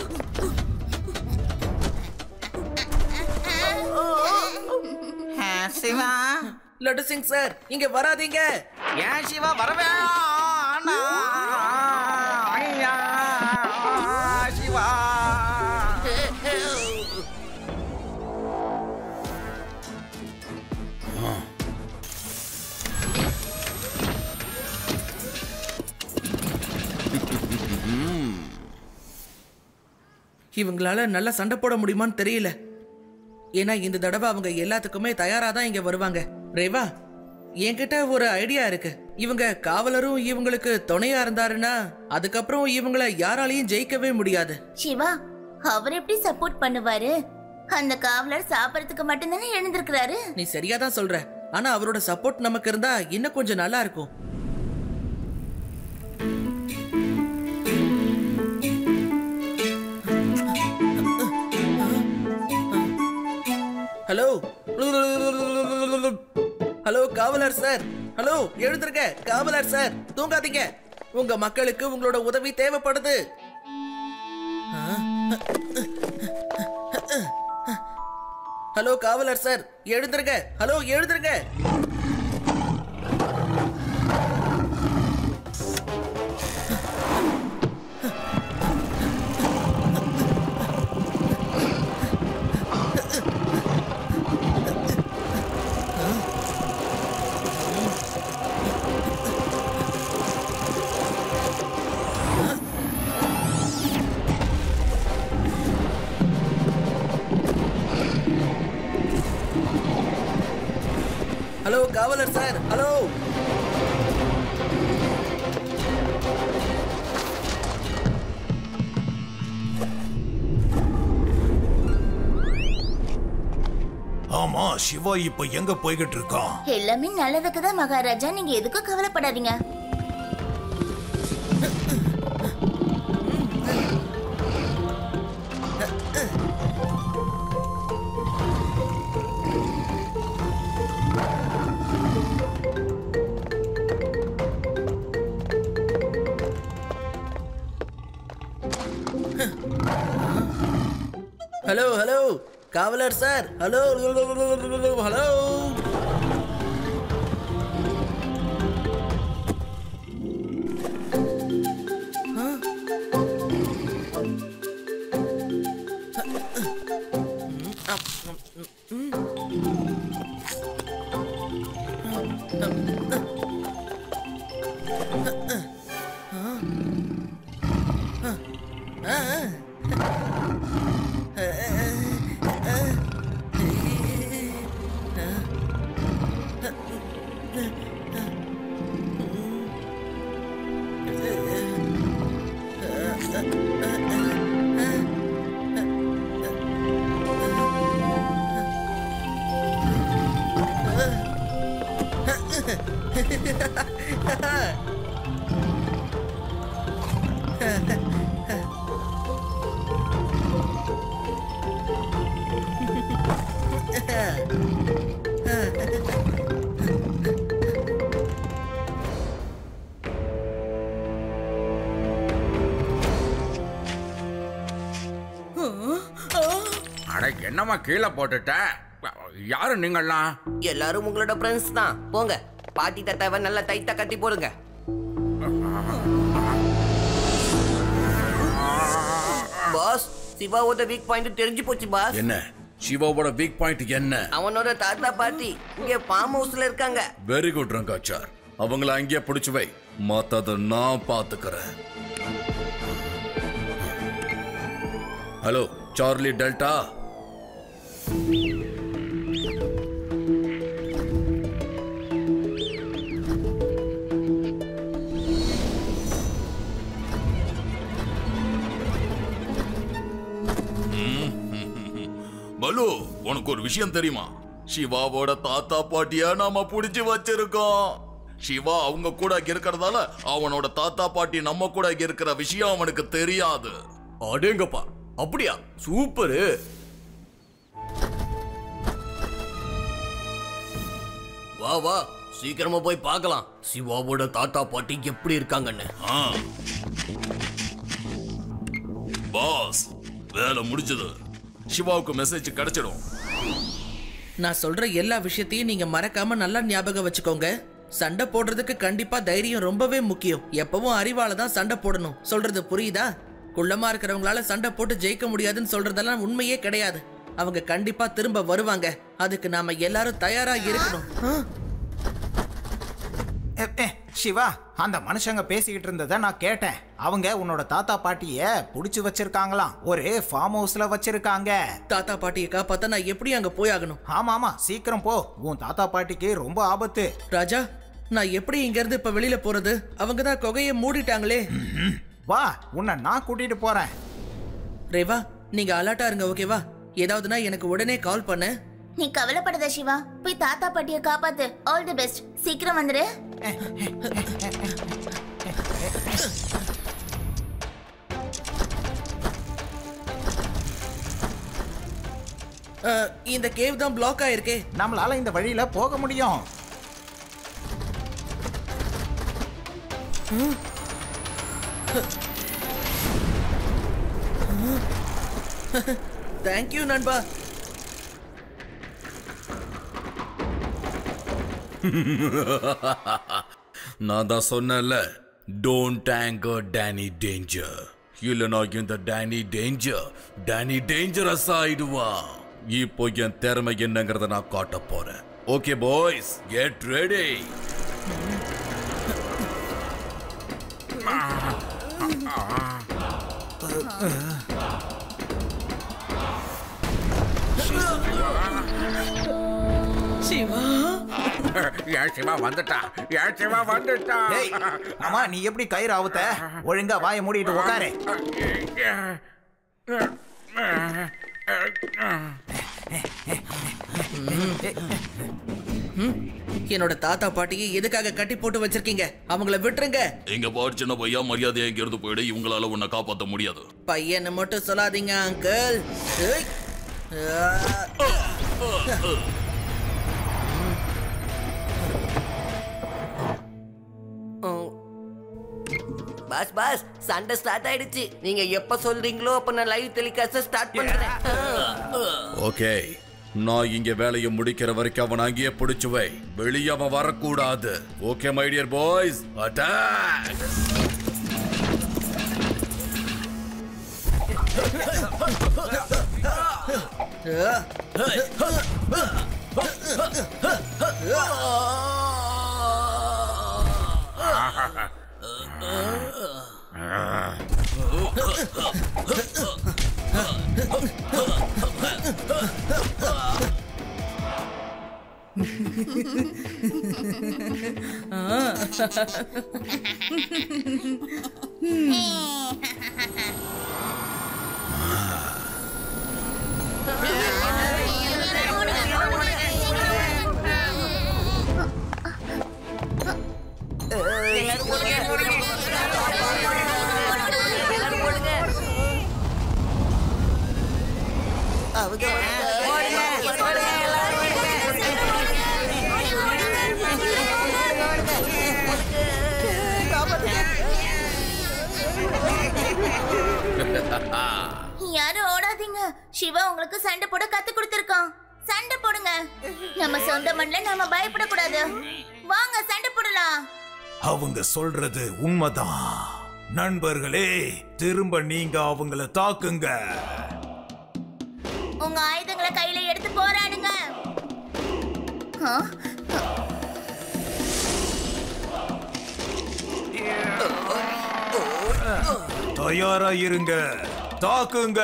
ஆ, சிவா லட்டு சிங் சார் இங்க வராதீங்க ஏன் சிவா வரவே அண்ணா. ஐயா, சிவா இவங்களால நல்லா சண்டை போட முடியுமான்னு தெரியல ஏன்னா இந்த தடவை அவங்க எல்லாத்துக்குமே தயாரா தான் இங்க வருவாங்க ரேவா என்கிட்ட ஒரு ஐடியா இருக்கு இவங்க காவலரும் இவங்களுக்கு துணையா இருந்தாருன்னா அதுக்கப்புறம் இவங்கள யாராலையும் ஜெயிக்கவே முடியாது சிவா அவர் எப்படி சப்போர்ட் பண்ணுவாரு அந்த காவலர் சாப்பிடறதுக்கு மட்டும்தானே எழுந்திருக்கிறாரு நீ சரியா தான் சொல்ற ஆனா அவரோட சப்போர்ட் நமக்கு இருந்தா இன்னும் கொஞ்சம் நல்லா இருக்கும் ஹலோ ஹலோ காவலர் சார் ஹலோ எழுந்திருக்க காவலர் சார் தூங்காதீங்க உங்க மக்களுக்கு உங்களோட உதவி தேவைப்படுது ஹலோ காவலர் சார் எழுந்திருங்க ஹலோ எழுந்திருங்க ஹலோ காவலர் சார் ஹலோ ஆமா சிவா இப்ப எங்க போய்கிட்டு இருக்கான் எல்லாமே நல்லதுக்கு தான் மகாராஜா நீங்க எதுக்கும் கவலைப்படாதீங்க ஹலோ ஹலோ காவலர் சார் ஹலோ ஹலோ அட என்னம்மா கீழே போட்டுட்ட யாரு நீங்கள்லாம் எல்லாரும் உங்களோட ஃப்ரெண்ட்ஸ் தான் போங்க பாட்டி தத்தாவை நல்லா டைட்டா கட்டி போடுங்க பாஸ் சிவாவோட வீக் பாயிண்ட் தெரிஞ்சு போச்சு பாஸ் என்ன சிவாவோட வீக் பாயிண்ட் என்ன அவனோட தாத்தா பாட்டி இங்க ஃபார்ம் ஹவுஸ்ல இருக்காங்க வெரி குட் ரங்காச்சார் அவங்கள அங்கேயே பிடிச்சு வை மத்தத நான் பாத்துக்கிறேன் ஹலோ சார்லி டெல்டா பலு உனக்கு ஒரு விஷயம் தெரியுமா சிவாவோட தாத்தா பாட்டியா நாம புடிச்சு வச்சிருக்கோம் சிவா அவங்க கூட இருக்கிறதால அவனோட தாத்தா பாட்டி நம்ம கூட இருக்கிற விஷயம் அவனுக்கு தெரியாது அடேங்கப்பா அப்படியா சூப்பரு வா வா சீக்கிரமா போய் பார்க்கலாம் சிவாவோட தாத்தா பாட்டி எப்படி இருக்காங்கன்னு பாஸ் வேலை முடிஞ்சது சிவாவுக்கு மெசேஜ் கிடைச்சிடும் நான் சொல்ற எல்லா விஷயத்தையும் நீங்க மறக்காம நல்லா ஞாபகம் வச்சுக்கோங்க சண்டை போடுறதுக்கு கண்டிப்பா தைரியம் ரொம்பவே முக்கியம் எப்பவும் அறிவால தான் சண்டை போடணும் சொல்றது புரியுதா குள்ளமா இருக்கிறவங்களால சண்டை போட்டு ஜெயிக்க முடியாதுன்னு சொல்றதெல்லாம் உண்மையே கிடையாது அவங்க கண்டிப்பா திரும்ப வருவாங்க அதுக்கு நாம எல்லாரும் தயாரா இருக்கணும் ஆ? ஏ, ஏ, சிவா அந்த மனுஷங்க பேசிக்கிட்டு இருந்ததை நான் கேட்டேன் அவங்க உன்னோட தாத்தா பாட்டிய புடிச்சு வச்சிருக்காங்களாம் ஒரு ஃபார்ம் ஹவுஸ்ல வச்சிருக்காங்க தாத்தா பாட்டியை காப்பாத்த நான் எப்படி அங்க போய் ஆகணும் ஆமா ஆமா சீக்கிரம் போ உன் தாத்தா பாட்டிக்கு ரொம்ப ஆபத்து ராஜா நான் எப்படி இங்க இருந்து இப்ப வெளியில போறது அவங்க தான் கொகையை மூடிட்டாங்களே வா உன்னை நான் கூட்டிட்டு போறேன் ரேவா நீங்க அலர்ட்டா இருங்க ஓகேவா ஏதாவதுனா எனக்கு உடனே கால் பண்ணு நீ கவலைப்படாத சிவா போய் தாத்தா பாட்டிய காப்பாத்து ஆல் தி பெஸ்ட் சீக்கிரம் வந்துரு அஹ், இந்த கேவ் தான் பிளாக் ஆயிருக்கே நம்மளால இந்த வழியில போக முடியும் தேங்க்யூ நண்பா நான் தான் சொன்னேன்ல டோன்ட் டேங்கர் டேனி டேஞ்சர் இல்லைனா இந்த டேனி டேஞ்சர் டேனி டேஞ்சரஸ் ஆயிடுவா இப்போ என் திறமை என்னங்கிறத நான் காட்ட போறேன் okay boys get ready Shiva ஏன் சிவா வந்துட்டா ஏன் சிவா வந்துட்டா ஏய், ஆமா நீ எப்படி கயிறு அவுத்த ஒழுங்கா வாயை மூடிட்டு உட்காரு என்னோட தாத்தா பாட்டியை எதுக்காக கட்டி போட்டு வச்சிருக்கீங்க அவங்கள விட்டுருங்க எங்க பாரு சின்ன பையா மரியாதையா இங்க இருந்து போயிடு இவங்களால உன்னை காப்பாத்த முடியாது பையனை மட்டும் சொல்லாதீங்க அங்கிள் ஏய். பாஸ் பாஸ் சண்டை ஸ்டார்ட் ஆயிடுச்சு நீங்க எப்ப சொல்றீங்களோ அப்ப நான் லைவ் டெலிகாஸ்ட் ஸ்டார்ட் பண்றேன் ஓகே நான் இங்க வேலையை முடிக்கிற வரைக்கும் அவன் அங்கேயே பிடிச்சு வை வெளியே அவன் வரக்கூடாது okay my dear boys attack அவங்க யாரும் ஓடாதீங்க சிவா உங்களுக்கு சண்டை போட கத்து கொடுத்திருக்கான் சண்டை போடுங்க நம்ம சொந்த மண்ணில நாம பயப்படக்கூடாது வாங்க சண்டை போடலாம் அவங்க சொல்றது உண்மைதான் நண்பர்களே திரும்ப நீங்க அவங்கள தாக்குங்க உங்க ஆயுதங்களை கையில எடுத்து போராடுங்க ஆ? தயாரா இருங்க தாக்குங்க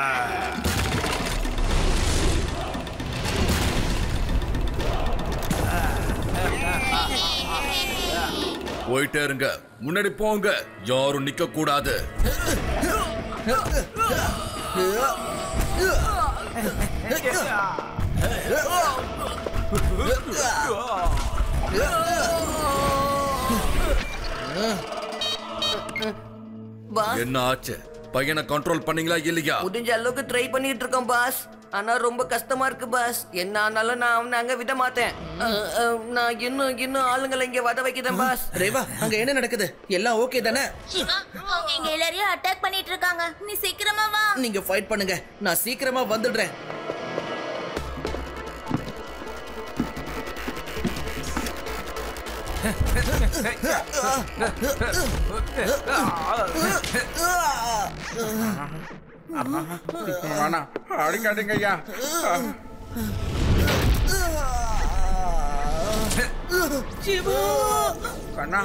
போயிட்டே இருங்க முன்னாடி போங்க யாரும் நிக்க கூடாது ஆ பாஸ் என்ன ஆச்சு பையனை கண்ட்ரோல் பண்ணீங்களா இல்லையா முடிஞ்ச அளவுக்கு ட்ரை பண்ணிட்டு இருக்கோம் பாஸ் ஆனா ரொம்ப கஷ்டமா இருக்கு பாஸ் என்ன ஆனாலும் நான் அவனை அங்க விட மாட்டேன் அஹ், அஹ், நான் இன்னும் இன்னும் ஆளுங்களை இங்க வத வைக்கிறேன் பாஸ் ரேவா அங்க என்ன நடக்குது எல்லாம் ஓகே தானே சிவா அவங்க இங்க எல்லாரையும் அட்டாக் பண்ணிட்டு இருக்காங்க நீ சீக்கிரமா வா நீங்க ஃபைட் பண்ணுங்க நான் சீக்கிரமா வந்துடுறேன் வேணாம் அடிங்க அடிங்க ஐயா சிவா கண்ணா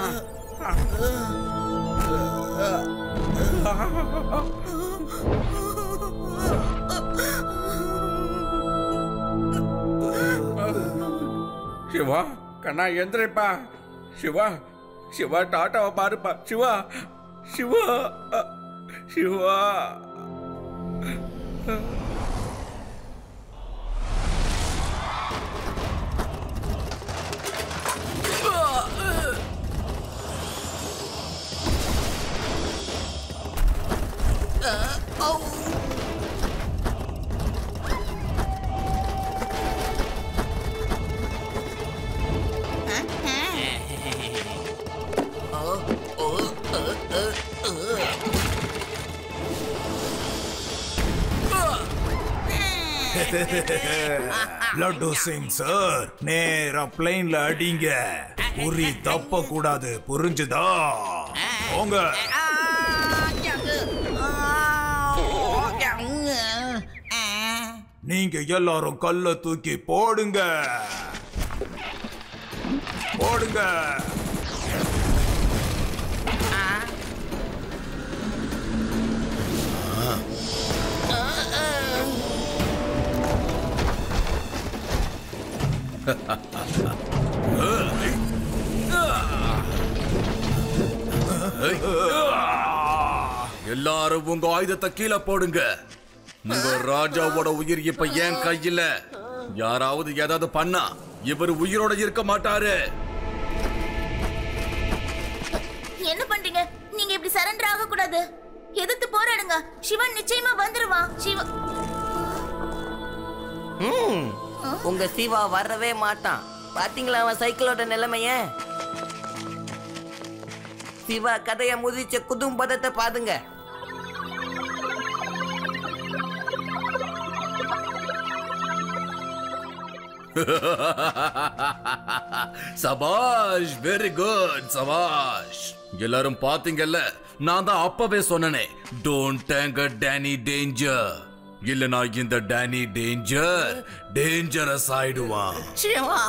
சிவா கண்ணா எந்திரிப்பா சிவா சிவா டாட்டாவை பாருப்பா சிவா சிவா சிவா லட்டு சிங் சார் நேரா பிளைன்ல அடிங்க குறி தப்ப கூடாது புரிஞ்சுதா போங்க நீங்க எல்லாரும் கல்ல தூக்கி போடுங்க போடுங்க எல்லாரும் உங்க ஆயுதத்தை கீழே போடுங்க உங்க ராஜாவோட உயிர் இப்ப என் கையில யாராவது ஏதாவது பண்ணா இவர் உயிரோட இருக்க மாட்டாரு என்ன பண்றீங்க நீங்க இப்படி சரண்டர் ஆக கூடாது எதிர்த்து போராடுங்க சிவன் நிச்சயமா வந்துருவான் சிவா ம், உங்க சிவா வரவே மாட்டான் பாத்தீங்களா அவன் சைக்கிளோட நிலைமைய சிவா கதைய முதிச்ச குதும்பதத்தை பாருங்க சபாஷ் வெரி குட் சபாஷ் எல்லாரும் பாத்தீங்கல்ல நான் தான் அப்பவே சொன்னனே டோன்ட் டேங்க டேனி டேஞ்சர் இல்லனா இந்த டேனி டேஞ்சர் டேஞ்சரஸ் ஆயிடுவான் சிவா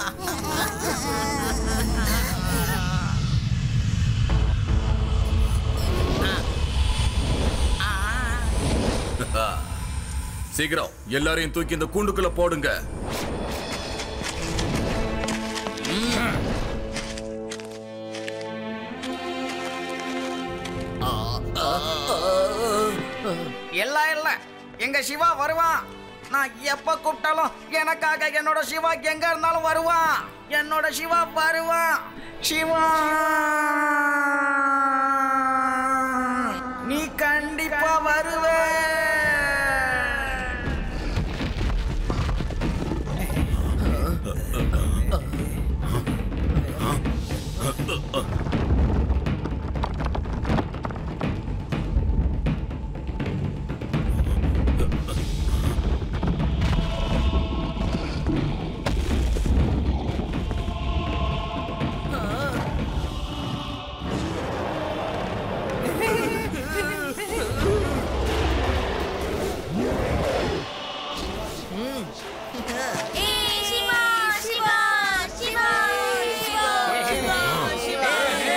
சீக்கிரம் எல்லாரையும் தூக்கி இந்த கூண்டுக்குள்ள போடுங்க எல்லாம் இல்ல எங்க சிவா வருவான் நான் எப்ப கூப்பிட்டாலும் எனக்காக என்னோட சிவா எங்க இருந்தாலும் வருவான் என்னோட சிவா வருவான் சிவா நீ கண்டிப்பா வருவே ஏய் சிவா சிவா சிவா சிவா சிவா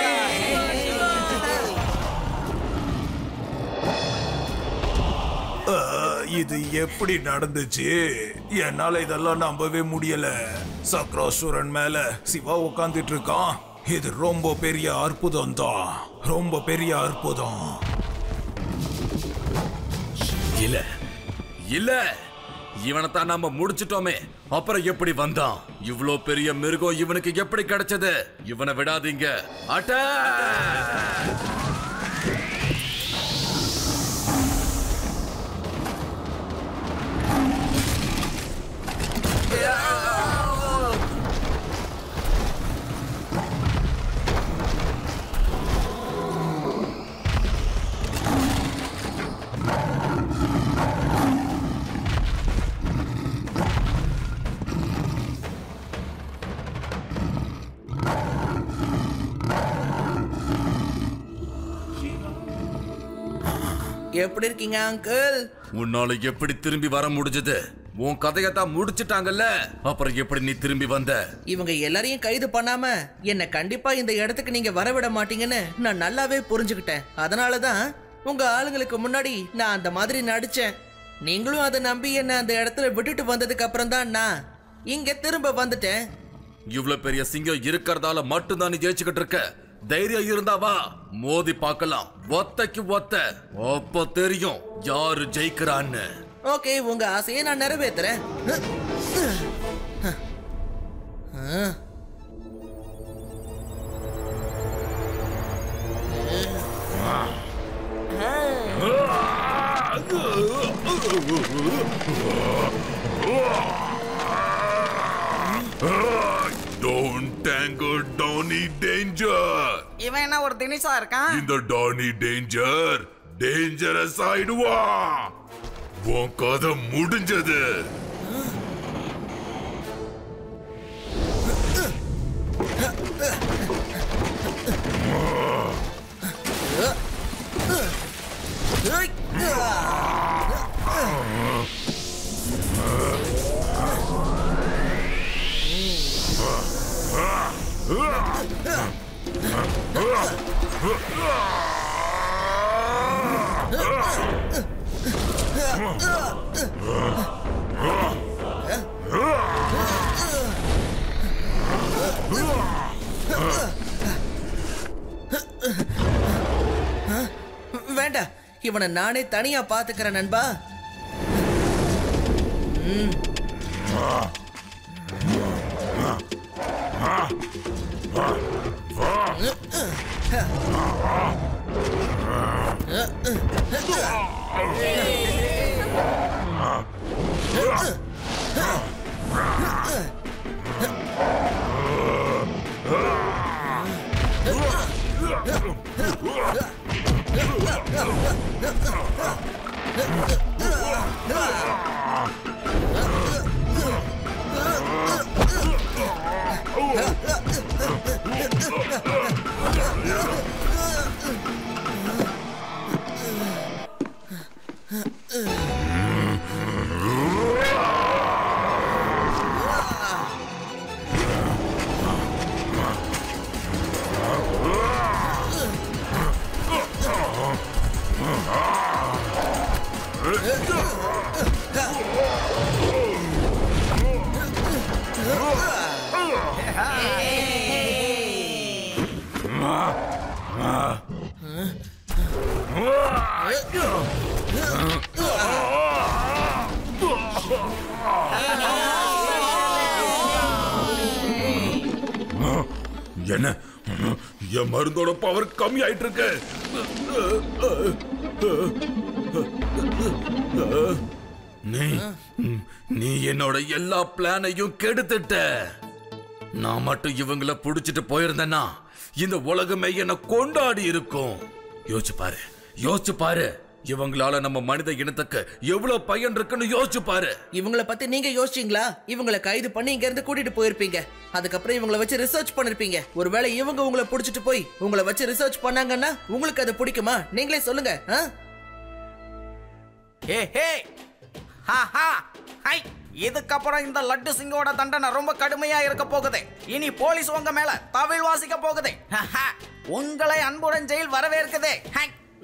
அஹ், இது எப்படி நடந்துச்சு என்னால இதெல்லாம் நம்பவே முடியல சக்ராசுரன் மேல சிவா உட்காந்துட்டு இருக்கான் இது ரொம்ப பெரிய அற்புதம் தான் ரொம்ப பெரிய அற்புதம் இல்ல இல்ல இவனைத்தான் நாம முடிச்சிட்டோமே அப்புறம் எப்படி வந்தான் இவ்ளோ பெரிய மிருகம் இவனுக்கு எப்படி கிடைச்சது இவனை விடாதீங்க அட்ட எப்படி இருக்கீங்க அங்கிள் உன்னால எப்படி திரும்பி வர முடிஞ்சது உன் கதையத்தான் முடிச்சிட்டாங்கல்ல அப்புறம் எப்படி நீ திரும்பி வந்த இவங்க எல்லாரையும் கைது பண்ணாம என்ன கண்டிப்பா இந்த இடத்துக்கு நீங்க வரவிட மாட்டீங்கன்னு நான் நல்லாவே புரிஞ்சுக்கிட்டேன் அதனால தான் உங்க ஆளுங்களுக்கு முன்னாடி நான் அந்த மாதிரி நடிச்சேன் நீங்களும் அதை நம்பி என்ன அந்த இடத்துல விட்டுட்டு வந்ததுக்கு அப்புறம் தான் நான் இங்க திரும்ப வந்துட்டேன் இவ்ளோ பெரிய சிங்கம் இருக்கிறதால மட்டும்தான் நீ ஜெயிச்சுக்கிட்டு இருக்க தைரியம் இருந்தா வா மோதி பார்க்கலாம் ஒத்தைக்கு ஒத்த அப்போ தெரியும் யாரு ஜெயிக்கிறான்னு ஓகே உங்க ஆசையை நான் நிறைவேத்துறேன் ஆ. Don't tangle Donny Danger. இவன் என்ன ஒரு தினிசா இருக்கான் இந்த டானி டேஞ்சர் டேஞ்சரஸ் ஆயிடுவான் உன் கதை முடிஞ்சது வேண்டாம் இவனை நானே தனியா பாத்துக்கிறேன் நண்பா ம். என்ன என் மருந்தோட பவர் கம்மி ஆயிட்டு இருக்கு நீ நீ என்னோட எல்லா பிளானையும் கெடுத்துட்ட நான் மட்டும் இவங்கள புடிச்சிட்டு போயிருந்தேன்னா இந்த உலகமே என்ன கொண்டாடி இருக்கும் யோசிச்சு பாரு யோசிச்சு பாரு இவங்களால நம்ம மனித இனத்துக்கு எவ்வளவு பயன் இருக்குன்னு யோசிச்சு பாரு இவங்கள பத்தி நீங்க யோசிச்சீங்களா இவங்கள கைது பண்ணி இங்க இருந்து கூட்டிட்டு போயிருப்பீங்க அதுக்கப்புறம் இவங்கள வச்சு ரிசர்ச் பண்ணிருப்பீங்க ஒருவேளை இவங்க உங்களை புடிச்சிட்டு போய் உங்களை வச்சு ரிசர்ச் பண்ணாங்கன்னா உங்களுக்கு அது பிடிக்குமா நீங்களே சொல்லுங்க ஆ? ஹே ஹே ஹா ஹா ஹை இதுக்கப்புறம் இந்த லட்டு சிங்கோட தண்டனை ரொம்ப கடுமையா இருக்க போகுது இனி போலீஸ் உங்க மேல தவில் வாசிக்க போகுது ஹஹா. உங்களை அன்புடன் ஜெயில் வரவேற்குது ஹை.